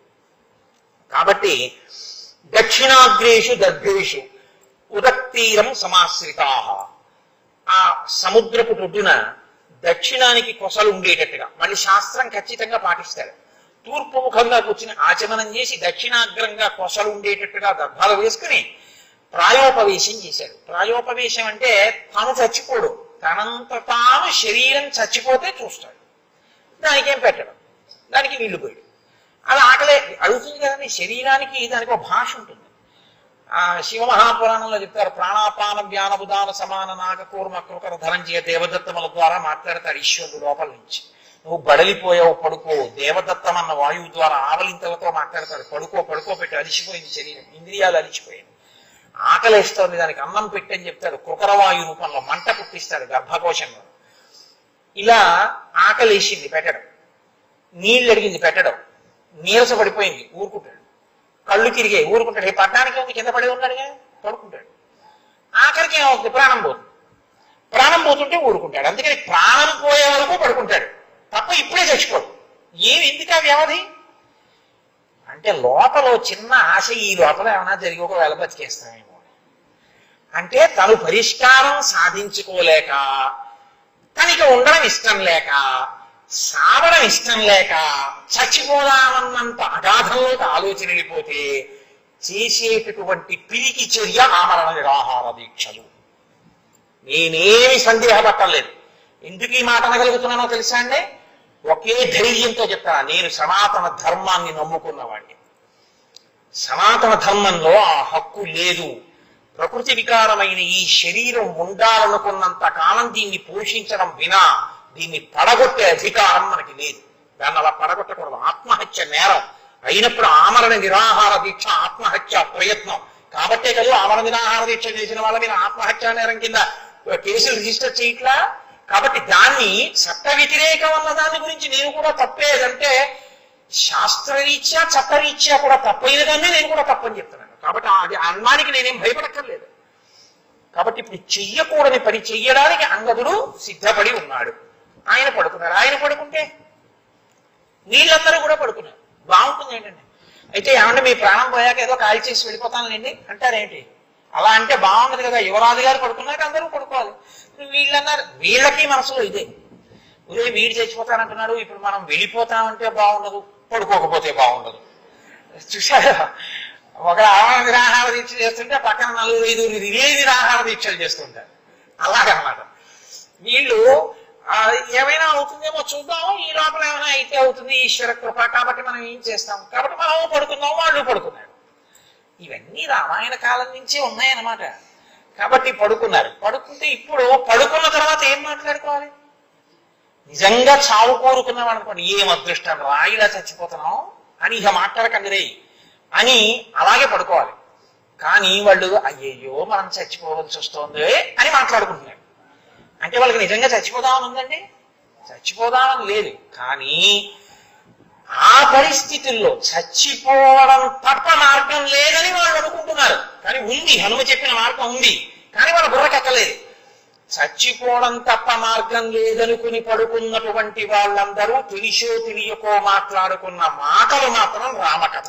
కాబట్టి దక్షిణాగ్రేషు దర్భేషు ఉదక్తీరం సమాశ్రితా ఆ సముద్రపు ఒడ్డున దక్షిణానికి కొసలు ఉండేటట్టుగా మళ్ళీ శాస్త్రం ఖచ్చితంగా పాటిస్తాడు తూర్పు ముఖంగా కూర్చుని ఆచమనం చేసి దక్షిణాగ్రంగా కొసలు ఉండేటట్టుగా దర్భాలు వేసుకుని ప్రాయోపవేశం చేశాడు ప్రాయోపవేశం అంటే తాను చచ్చిపోడు తనంత తాను శరీరం చచ్చిపోతే చూస్తాడు దానికి ఏం పెట్టడం దానికి నీళ్లు పోయాడు అది ఆకలే అడుగుతుంది కదండి శరీరానికి దానికి ఒక భాష ఉంటుంది ఆ శివ మహాపురాణంలో చెప్తారు ప్రాణాపాన జ్ఞానబుదాన సమాన నాగ కూర్మ కృకర ధనంజయ దేవదత్తముల ద్వారా మాట్లాడతాడు ఈశ్వరుడు లోపల నుంచి నువ్వు బడలిపోయావు పడుకో దేవదత్తం అన్న వాయువు ద్వారా ఆవలింతలతో మాట్లాడతాడు పడుకో పడుకో పెట్టి అలిసిపోయింది శరీరం ఇంద్రియాలు అలిసిపోయింది ఆకలేస్తోంది దానికి అన్నం పెట్టని చెప్తాడు కుకరవాయు రూపంలో మంట పుట్టిస్తాడు గర్భకోశంలో ఇలా ఆకలేసింది పెట్టడం నీళ్ళు అడిగింది పెట్టడం నీరస పడిపోయింది ఊరుకుంటాడు కళ్ళు తిరిగాయి ఊరుకుంటాడు ఏ పట్టణానికి ఉంది కింద పడి ఉన్నాడుగా పడుకుంటాడు ఆఖరికి ఏమవుతుంది ప్రాణం పోతుంది ప్రాణం పోతుంటే ఊరుకుంటాడు అందుకని ప్రాణం పోయే వరకు పడుకుంటాడు తప్ప ఇప్పుడే చచ్చిపోడు ఏమి ఎందుకు ఆ వ్యవధి అంటే లోపల ఓ చిన్న ఆశ ఈ లోపల ఏమైనా జరిగి ఒకవేళ బతికేస్తామేమో అంటే తను పరిష్కారం సాధించుకోలేక తనకి ఉండడం ఇష్టం లేక సావడం ఇష్టం లేక చచ్చిపోదామన్నంత అగాధంలోకి ఆలోచన వెళ్ళిపోతే చేసేటటువంటి పిరికి చర్య ఆమరణ నిరాహార దీక్షలు నేనేమి సందేహపట్టలేదు ఎందుకు ఈ మాట అనగలుగుతున్నానో తెలుసా అండి ఒకే ధైర్యంతో చెప్తాను నేను సనాతన ధర్మాన్ని నమ్ముకున్నవాడిని సనాతన ధర్మంలో ఆ హక్కు లేదు ప్రకృతి వికారమైన ఈ శరీరం ఉండాలనుకున్నంత కాలం దీన్ని పోషించడం వినా దీన్ని పడగొట్టే అధికారం మనకి లేదు దాన్ని అలా పడగొట్టకూడదు ఆత్మహత్య నేరం అయినప్పుడు ఆమరణ నిరాహార దీక్ష ఆత్మహత్య ప్రయత్నం కాబట్టే కదా ఆమరణ నిరాహార దీక్ష చేసిన వాళ్ళ మీద ఆత్మహత్య నేరం కింద కేసులు రిజిస్టర్ చేయట్లా కాబట్టి దాన్ని చట్ట వ్యతిరేకం అన్న దాని గురించి నేను కూడా తప్పేదంటే శాస్త్రరీత్యా చట్టరీత్యా కూడా తప్పైన దాన్ని నేను కూడా తప్పని చెప్తున్నాను కాబట్టి అది అన్నానికి నేనేం భయపడక్కర్లేదు కాబట్టి ఇప్పుడు చెయ్యకూడని పని చెయ్యడానికి అంగదుడు సిద్ధపడి ఉన్నాడు ఆయన పడుకున్నారు ఆయన పడుకుంటే వీళ్ళందరూ కూడా పడుకున్నారు బాగుంటుంది ఏంటండి అయితే ఏమంటే మీ ప్రాణం పోయాక ఏదో కాల్ చేసి వెళ్ళిపోతానులేండి అంటారేంటి అలా అంటే బాగుండదు కదా యువరాజు గారు పడుకున్నాక అందరూ పడుకోవాలి వీళ్ళన్నారు వీళ్ళకి మనసులో ఇదే ఉదయం వీడు చచ్చిపోతానంటున్నాడు ఇప్పుడు మనం వెళ్ళిపోతామంటే బాగుండదు పడుకోకపోతే బాగుండదు చూసారా ఒక ఆహార నిరాహార దీక్ష చేస్తుంటే పక్కన నలుగురు ఐదుగురు ఇదే నిరాహార దీక్షలు చేస్తుంటారు అలాగనమాట వీళ్ళు ఆ, ఏమైనా అవుతుందేమో చూద్దాము ఈ లోపల ఏమైనా అయితే అవుతుంది ఈశ్వర కృప కాబట్టి మనం ఏం చేస్తాం కాబట్టి మనం పడుకుందాం వాళ్ళు పడుకున్నారు ఇవన్నీ రామాయణ కాలం నుంచే ఉన్నాయన్నమాట కాబట్టి పడుకున్నారు పడుకుంటే ఇప్పుడు పడుకున్న తర్వాత ఏం మాట్లాడుకోవాలి నిజంగా చావు కోరుకున్నాం అనుకోండి ఏం అదృష్టం రాయిలా చచ్చిపోతున్నాం అని ఇక మాట్లాడకండి రే అని అలాగే పడుకోవాలి కానీ వాళ్ళు అయ్యయ్యో మనం చచ్చిపోవలసి వస్తుంది అని మాట్లాడుకుంటున్నారు అంటే వాళ్ళకి నిజంగా చచ్చిపోదామని ఉందండి చచ్చిపోదామని లేదు కానీ ఆ పరిస్థితుల్లో చచ్చిపోవడం తప్ప మార్గం లేదని వాళ్ళు అనుకుంటున్నారు కానీ ఉంది హనుమ చెప్పిన మార్గం ఉంది కానీ వాళ్ళ బుర్రకెక్కలేదు చచ్చిపోవడం తప్ప మార్గం లేదనుకుని పడుకున్నటువంటి వాళ్ళందరూ తెలిసో తెలియకో మాట్లాడుకున్న మాటలు మాత్రం రామకథ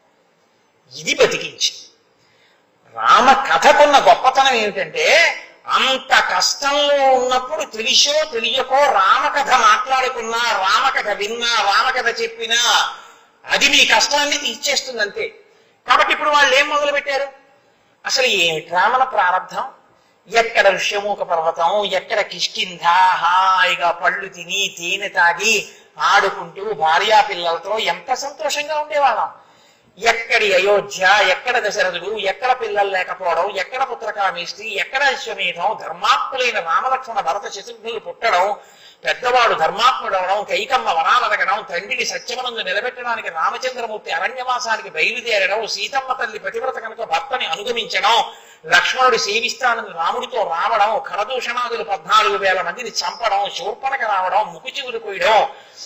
ఇది బతికించి రామ కథకున్న గొప్పతనం ఏమిటంటే అంత కష్టంలో ఉన్నప్పుడు తెలిసో తెలియకో రామకథ మాట్లాడుకున్నా రామకథ విన్నా రామకథ చెప్పినా అది మీ కష్టాన్ని తీర్చేస్తుంది అంతే కాబట్టి ఇప్పుడు వాళ్ళు ఏం మొదలు పెట్టారు అసలు ఏమిటి రామన ప్రారంధం ఎక్కడ ఋష్యమూక పర్వతం ఎక్కడ కిష్కింధ హాయిగా పళ్ళు తిని తేనె తాగి ఆడుకుంటూ భార్యా పిల్లలతో ఎంత సంతోషంగా ఉండేవాళ్ళం ఎక్కడి అయోధ్య ఎక్కడ దశరథుడు ఎక్కడ పిల్లలు లేకపోవడం ఎక్కడ పుత్రకామేష్టి ఎక్కడ అశ్వమేధం ధర్మాత్ములైన రామలక్ష్మణ భరత శత్రుఘ్నులు పుట్టడం పెద్దవాడు ధర్మాత్ముడు అవడం కైకమ్మ వరాలడగడం తండ్రిని సత్యమనందు నిలబెట్టడానికి రామచంద్రమూర్తి అరణ్యవాసానికి బయలుదేరడం సీతమ్మ తల్లి పతివ్రత కనుక భర్తని అనుగమించడం లక్ష్మణుడు సేవిస్తానని రాముడితో రావడం ఖరదూషణాదులు పద్నాలుగు వేల మందిని చంపడం శూర్పణక రావడం ముకు చిగురు పోయడం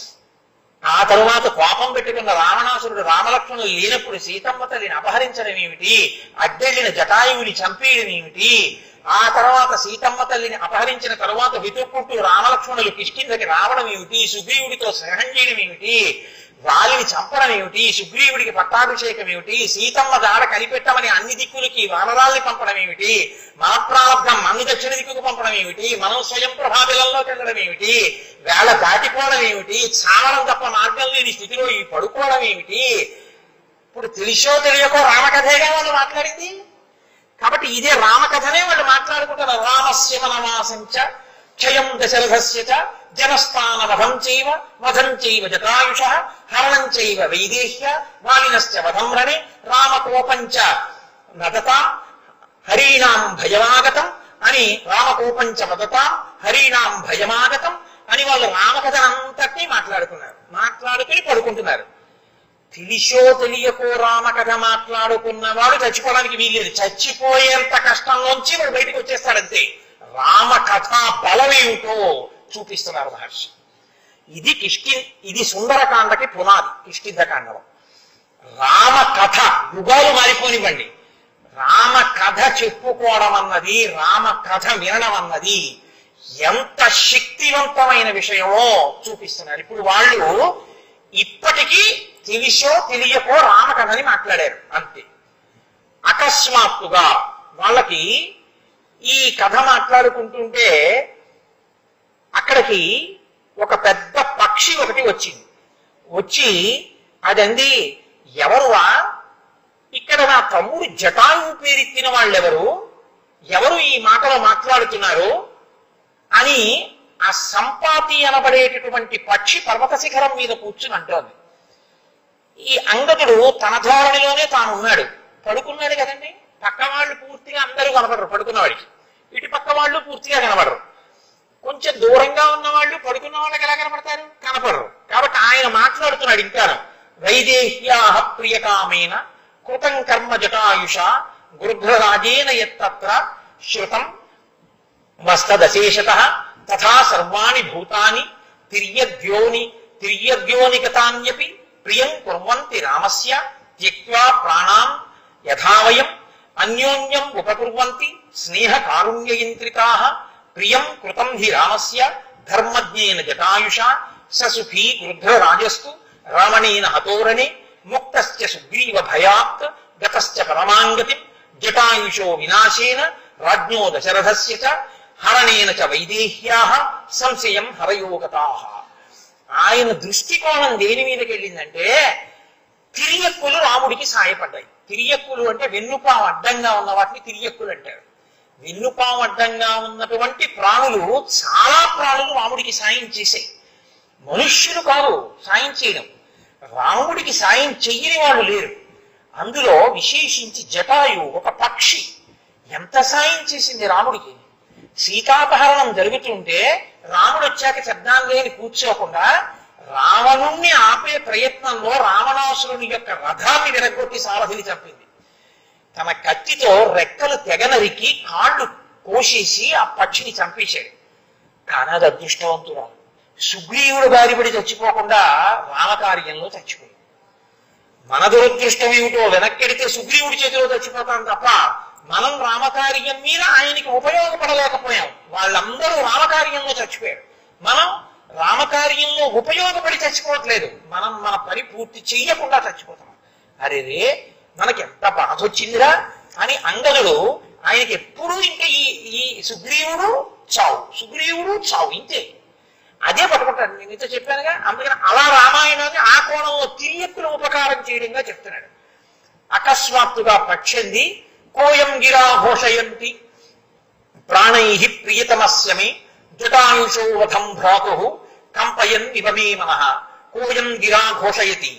ఆ తరువాత కోపం పెట్టుకున్న రావణాసురుడు రామలక్ష్మణులు లేనప్పుడు సీతమ్మ తల్లిని అపహరించడం ఏమిటి అడ్డెళ్ళిన జటాయువుని చంపేయడం ఏమిటి ఆ తర్వాత సీతమ్మ తల్లిని అపహరించిన తరువాత వెతుక్కుంటూ రామలక్ష్మణులు కిష్కిందకి రావడం ఏమిటి సుగ్రీవుడితో స్నేహం చేయడం ఏమిటి వాలిని చంపడం ఏమిటి సుగ్రీవుడికి పట్టాభిషేకం ఏమిటి సీతమ్మ దాడ కనిపెట్టమని అన్ని దిక్కులకి వానరాల్ని పంపడం ఏమిటి మన ప్రారంభం మన దక్షిణ దిక్కుకు పంపడం ఏమిటి మనం స్వయం ప్రభావిలంలోకి వెళ్ళడం ఏమిటి వేళ దాటిపోవడం ఏమిటి చావడం తప్ప మార్గం లేని స్థితిలో ఈ పడుకోవడం ఏమిటి ఇప్పుడు తెలిసో తెలియకో రామకథేగా వాళ్ళు మాట్లాడింది కాబట్టి ఇదే రామకథనే వాళ్ళు మాట్లాడుకుంటారు రామస్య వనవాసంచ క్షయం దశరథస్య చ జనస్థాన వధం చైవ వధం చైవ జటాయుష హరణం చైవ వైదేహ్య వాలినశ్చ వధం రణే రామకోపంచ నదతాం హరీణాం భయమాగతం అని రామకోపంచ వదతాం హరీణాం భయమాగతం అని వాళ్ళు రామకథనంతటినీ మాట్లాడుకున్నారు మాట్లాడుకుని పడుకుంటున్నారు తెలిసో తెలియకో రామకథ మాట్లాడుకున్నవాడు చచ్చిపోవడానికి వీల్లేదు చచ్చిపోయేంత కష్టంలోంచి వాడు బయటకు వచ్చేస్తాడంతే రామకథ బలమేమిటో చూపిస్తున్నారు మహర్షి ఇది కిష్కి ఇది సుందరకాండకి పునాది కిష్కింధకాండలో రామ కథ యుగాలు మారిపోనివ్వండి రామ కథ చెప్పుకోవడం అన్నది రామ కథ వినడం అన్నది ఎంత శక్తివంతమైన విషయమో చూపిస్తున్నారు ఇప్పుడు వాళ్ళు ఇప్పటికీ తెలిసో తెలియకో రామకథని మాట్లాడారు అంతే అకస్మాత్తుగా వాళ్ళకి ఈ కథ మాట్లాడుకుంటుంటే అక్కడికి ఒక పెద్ద పక్షి ఒకటి వచ్చింది వచ్చి అదంది ఎవరువా ఇక్కడ నా తమ్ముడు జటాయువు పేరెత్తిన వాళ్ళెవరు ఎవరు ఈ మాటలు మాట్లాడుతున్నారు అని ఆ సంపాతి అనబడేటటువంటి పక్షి పర్వత శిఖరం మీద కూర్చుని అంటోంది ఈ అంగదుడు తన ధోరణిలోనే తాను ఉన్నాడు పడుకున్నాడు కదండి పక్క వాళ్ళు పూర్తిగా అందరూ కనపడరు పడుకున్నవాడికి ఇటు పక్క వాళ్ళు పూర్తిగా కనపడరు కొంచెం దూరంగా ఉన్న వాళ్ళు పడుకున్న వాళ్ళకి ఎలా కనపడతారు కనపడరు కాబట్టి ఆయన మాట్లాడుతున్నాడు ఇంకా వైదేహ్యాహ ప్రియకామేన కృతం కర్మ జటాయుష గృధ్రరాజేన ఎత్తత్ర శృతం వస్తదశేషత తథా సర్వాణి భూతాని తిర్యద్యోని తిర్యద్యోనిగతాన్యపి ప్రియం కుర్వంతి రామస్య త్యక్వా ప్రాణాం యథావయం అన్యోన్యం ఉపకుర్వంతి స్నేహ కారుణ్యయంత్రితా ప్రియం కృతం హి రామస్య ధర్మజ్ఞేన జటాయుషా ససుఖీ గృధ్రరాజస్తు రావణేన హతోరణే ముక్తశ్చ సుగ్రీవ భయాత్ గతశ్చ పరమాంగతి జటాయుషో వినాశేన రాజ్ఞో దశరథస్య చ హరణేన చ వైదేహ్యాః సంశయం హరయోగతాః ఆయన దృష్టికోణం దేని మీదకి వెళ్ళిందంటే తిరియక్కులు రాముడికి సాయపడ్డాయి తిరియక్కులు అంటే వెన్నుపాం అడ్డంగా ఉన్న వాటిని తిరియక్కులు అంటారు వెన్నుపాం అడ్డంగా ఉన్నటువంటి ప్రాణులు చాలా ప్రాణులు రాముడికి సాయం చేశాయి మనుష్యులు కాదు సాయం చేయడం రాముడికి సాయం చెయ్యని వాళ్ళు లేరు అందులో విశేషించి జటాయు ఒక పక్షి ఎంత సాయం చేసింది రాముడికి సీతాపహరణం జరుగుతుంటే రాముడు వచ్చాక శబ్దాన్ని లేని కూర్చోకుండా రావణుణ్ణి ఆపే ప్రయత్నంలో రావణాసురుని యొక్క రథాన్ని విరగొట్టి సారథిని చంపింది తన కత్తితో రెక్కలు తెగనరికి కాళ్ళు కోసేసి ఆ పక్షిని చంపేశాడు కానీ అది అదృష్టవంతురాలు సుగ్రీవుడు బారిపడి చచ్చిపోకుండా రామకార్యంలో చచ్చిపోయింది మన దురదృష్టం ఏమిటో వెనక్కెడితే సుగ్రీవుడి చేతిలో చచ్చిపోతాం తప్ప మనం రామకార్యం మీద ఆయనకి ఉపయోగపడలేకపోయాం వాళ్ళందరూ రామకార్యంలో చచ్చిపోయారు మనం రామకార్యంలో ఉపయోగపడి చచ్చిపోవట్లేదు మనం మన పని పూర్తి చెయ్యకుండా చచ్చిపోతాం అరే రే మనకి ఎంత బాధ వచ్చిందిరా అని అంగదుడు ఆయనకి ఎప్పుడూ ఇంకా ఈ ఈ సుగ్రీవుడు చావు సుగ్రీవుడు చావు ఇంతే అదే పట్టుకుంటాడు నేను ఇంత చెప్పానుగా అందుకని అలా రామాయణాన్ని ఆ కోణంలో తిరియక్కుల ఉపకారం చేయడంగా చెప్తున్నాడు అకస్మాత్తుగా పక్షంది కోయం గిరా ఘోషయంతి ప్రాణై ప్రియతమస్యమి జటాయుషో వధం భ్రాతు కంపయన్ ఇవమే మనః కోయం గిరా ఘోషయతి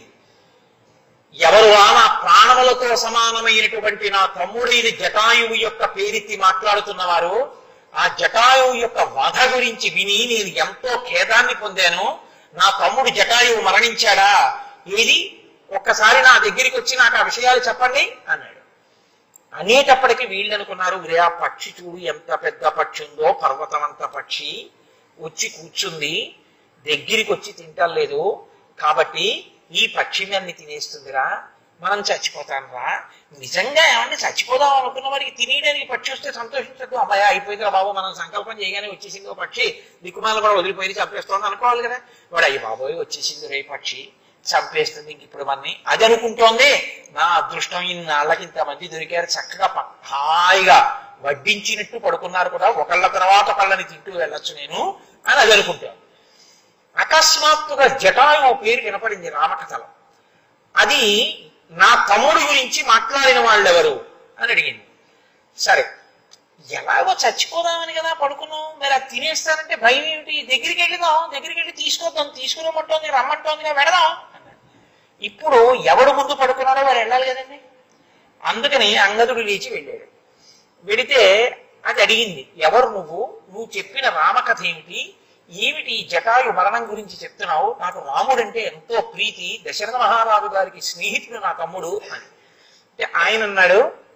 ఎవరు ఆ నా ప్రాణములతో సమానమైనటువంటి నా తమ్ముడైన జటాయువు యొక్క పేరెత్తి మాట్లాడుతున్నవారు ఆ జటాయువు యొక్క వధ గురించి విని నేను ఎంతో ఖేదాన్ని పొందాను నా తమ్ముడు జటాయువు మరణించాడా ఏది ఒక్కసారి నా దగ్గరికి వచ్చి నాకు ఆ విషయాలు చెప్పండి అన్నాడు అనేటప్పటికీ వీళ్ళు అనుకున్నారు "ఒరే, ఆ పక్షి చూడు ఎంత పెద్ద పక్షి ఉందో పర్వతం అంత పక్షి వచ్చి కూర్చుంది దగ్గరికి వచ్చి తింటలేదు కాబట్టి ఈ పక్షి అన్ని తినేస్తుందిరా మనం చచ్చిపోతాం రా నిజంగా ఏమన్నా చచ్చిపోదాం అనుకున్న వాడికి తినేయడానికి పక్షి వస్తే సంతోషించద్దు అమ్మాయి అయిపోయిందిరా బాబు మనం సంకల్పం చేయగానే వచ్చేసింది ఓ పక్షి దిక్కుమాల కూడా వదిలిపోయింది చంపేస్తోంది అనుకోవాలి కదా వాడు అయ్యి బాబోయ్ వచ్చేసింది రే పక్షి చంపేస్తుంది ఇంక ఇప్పుడు మనని అది అనుకుంటోంది నా అదృష్టం ఇన్నాళ్ళకి ఇంతమంది దొరికారు చక్కగా ప- హాయిగా వడ్డించినట్టు పడుకున్నారు కూడా ఒకళ్ళ తర్వాత ఒకళ్ళని తింటూ వెళ్ళొచ్చు నేను అని అది అనుకుంటాను అకస్మాత్తుగా జటాయువు పేరు వినపడింది రామకథలో అది నా తమ్ముడు గురించి మాట్లాడిన వాళ్ళెవరు అని అడిగింది సరే ఎలాగో చచ్చిపోదామని కదా పడుకున్నాం మరి అది తినేస్తానంటే భయం ఏమిటి దగ్గరికి వెళ్ళిదాం దగ్గరికి వెళ్ళి తీసుకొద్దాం తీసుకురమ్మంటోంది రమ్మంటోందిగా వెడదాం అన్నాడు. ఇప్పుడు ఎవడు ముందు పడుకున్నాడో వాడు వెళ్ళాలి కదండి అందుకని అంగదుడు లేచి వెళ్ళాడు వెడితే అది అడిగింది ఎవరు నువ్వు నువ్వు చెప్పిన రామకథ ఏమిటి ఏమిటి ఈ జటాయు మరణం గురించి చెప్తున్నావు నాకు రాముడంటే ఎంతో ప్రీతి దశరథ మహారాజు గారికి స్నేహితుడు నా తమ్ముడు అని అంటే ఆయన అన్నాడు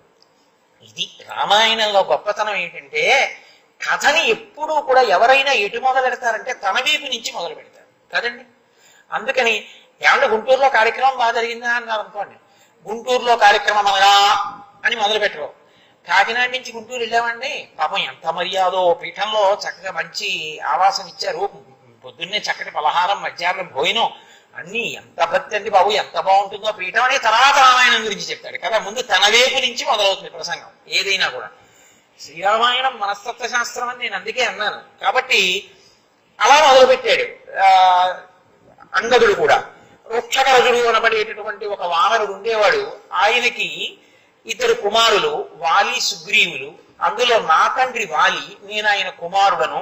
ఇది రామాయణంలో గొప్పతనం ఏంటంటే కథని ఎప్పుడూ కూడా ఎవరైనా ఎటు మొదలు పెడతారంటే తన వైపు నుంచి మొదలు పెడతారు కదండి అందుకని ఏమన్నా గుంటూరులో కార్యక్రమం బాగా జరిగిందా అన్నారు అనుకోండి గుంటూరులో కార్యక్రమం అనగా అని మొదలు పెట్టరు కాకినాడ నుంచి గుంటూరు వెళ్ళామండి పాపం ఎంత మర్యాదో పీఠంలో చక్కగా మంచి ఆవాసం ఇచ్చారు పొద్దున్నే చక్కటి పలహారం మధ్యాహ్నం భోజనం అన్ని ఎంత భక్తి అండి బాబు ఎంత బాగుంటుందో పీఠం అనే తర్వాత రామాయణం గురించి చెప్తాడు కదా ముందు తన వైపు నుంచి మొదలవుతుంది ప్రసంగం ఏదైనా కూడా శ్రీరామాయణం మనస్తత్వ శాస్త్రం అని నేను అందుకే అన్నాను కాబట్టి అలా మొదలుపెట్టాడు ఆ, అంగదుడు కూడా వృక్షకరజుడు అనబడేటటువంటి ఒక వానరుడు ఉండేవాడు ఆయనకి ఇద్దరు కుమారులు వాలి సుగ్రీవులు అందులో నా తండ్రి వాలి నేను ఆయన కుమారుడను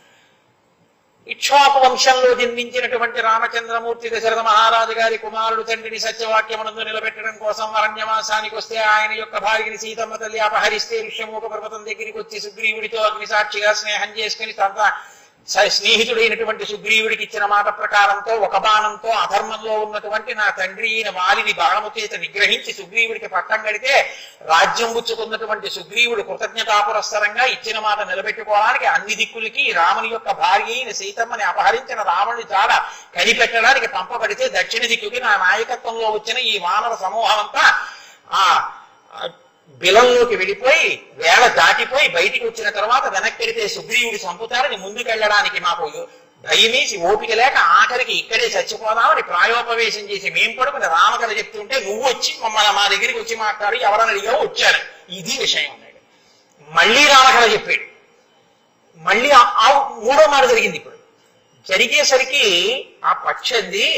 ఇక్ష్వాకు వంశంలో జన్మించినటువంటి రామచంద్రమూర్తి దశరథ మహారాజు గారి కుమారుడు తండ్రిని సత్యవాక్యమునందు నిలబెట్టడం కోసం అరణ్యవాసానికి వస్తే ఆయన యొక్క భార్యని సీతమ్మ తల్లి అపహరిస్తే ఋష్యమూక పర్వతం దగ్గరికి వచ్చి సుగ్రీవుడితో అగ్నిసాక్షిగా స్నేహం చేసుకుని తన స- స్నేహితుడైనటువంటి సుగ్రీవుడికి ఇచ్చిన మాట ప్రకారంతో ఒక బాణంతో అధర్మంలో ఉన్నటువంటి నా తండ్రి అయిన వాలిని బాణము చేత నిగ్రహించి సుగ్రీవుడికి పట్టం కడితే రాజ్యం పుచ్చుకున్నటువంటి సుగ్రీవుడు కృతజ్ఞతాపురస్సరంగా ఇచ్చిన మాట నిలబెట్టుకోవడానికి అన్ని దిక్కులకి రాముని యొక్క భార్య అయిన సీతమ్మని అపహరించిన రావణుడి జాడ కనిపెట్టడానికి పంపబడితే దక్షిణ దిక్కుకి నా నాయకత్వంలో వచ్చిన ఈ వానర సమూహం అంతా ఆ ఆ బిలంలోకి వెళ్ళిపోయి వేళ దాటిపోయి బయటికి వచ్చిన తర్వాత వెనక్కి వెళితే సుగ్రీవుడి చంపుతారని ముందుకెళ్ళడానికి మాకు భయమేసి ఓపిక లేక ఆఖరికి ఇక్కడే చచ్చిపోదామని ప్రాయోపవేశం చేసి మేం పడుకుని రామకథ చెప్తుంటే నువ్వు వచ్చి మమ్మల్ని మా దగ్గరికి వచ్చి మాట్లాడి ఎవరని అడిగావో వచ్చాను ఇది విషయం అన్నాడు మళ్ళీ రామకథ చెప్పాడు మళ్ళీ ఆ- ఆ మూడో మాట జరిగింది ఇప్పుడు జరిగేసరికి ఆ పక్షంది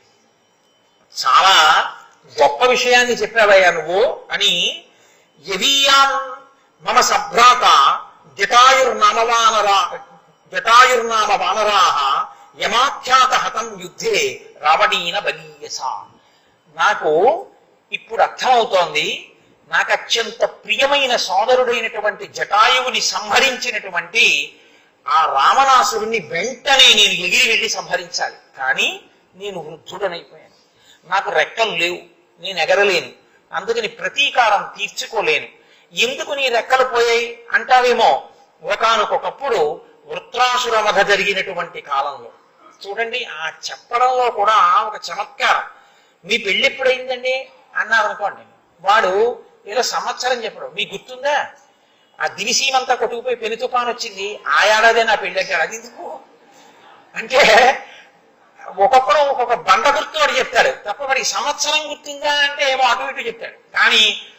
చాలా గొప్ప విషయాన్ని చెప్పావయ్యా నువ్వు అని యదీయాన్ మమ సభ్రాత జటాయుర్నామవానరా జటాయుర్నామ వానరాహ యమాఖ్యాత హతం యుద్ధే రావణీన బలీయస నాకు ఇప్పుడు అర్థమవుతోంది నాకు అత్యంత ప్రియమైన సోదరుడైనటువంటి జటాయువుని సంహరించినటువంటి ఆ రావణాసురుణ్ణి వెంటనే నేను ఎగిరి వెళ్ళి సంహరించాలి కానీ నేను వృద్ధుడనైపోయాను నాకు రెక్కలు లేవు నేను ఎగరలేను అందుకని ప్రతీకారం తీర్చుకోలేను ఎందుకు నీ రెక్కలు పోయాయి అంటావేమో ఒకనకొకప్పుడు వృత్రాసుర వధ జరిగినటువంటి కాలంలో చూడండి ఆ చెప్పడంలో కూడా ఒక చమత్కారం మీ పెళ్లి ఎప్పుడైందండి అన్నారు అనుకోండి వాడు ఏదో సంవత్సరం చెప్పడు మీకు గుర్తుందా ఆ దివిసీమంతా కొట్టుకుపోయి పెను తుఫాన్ వచ్చింది ఆ ఏడాదే నా పెళ్లి అంటాడు అది ఎందుకు అంటే ఒక్కొక్కడు ఒక్కొక్క బండ గుర్తు వాడు చెప్తాడు తప్ప వాడికి సంవత్సరం గుర్తుందా అంటే ఏమో అటు ఇటు చెప్తాడు కానీ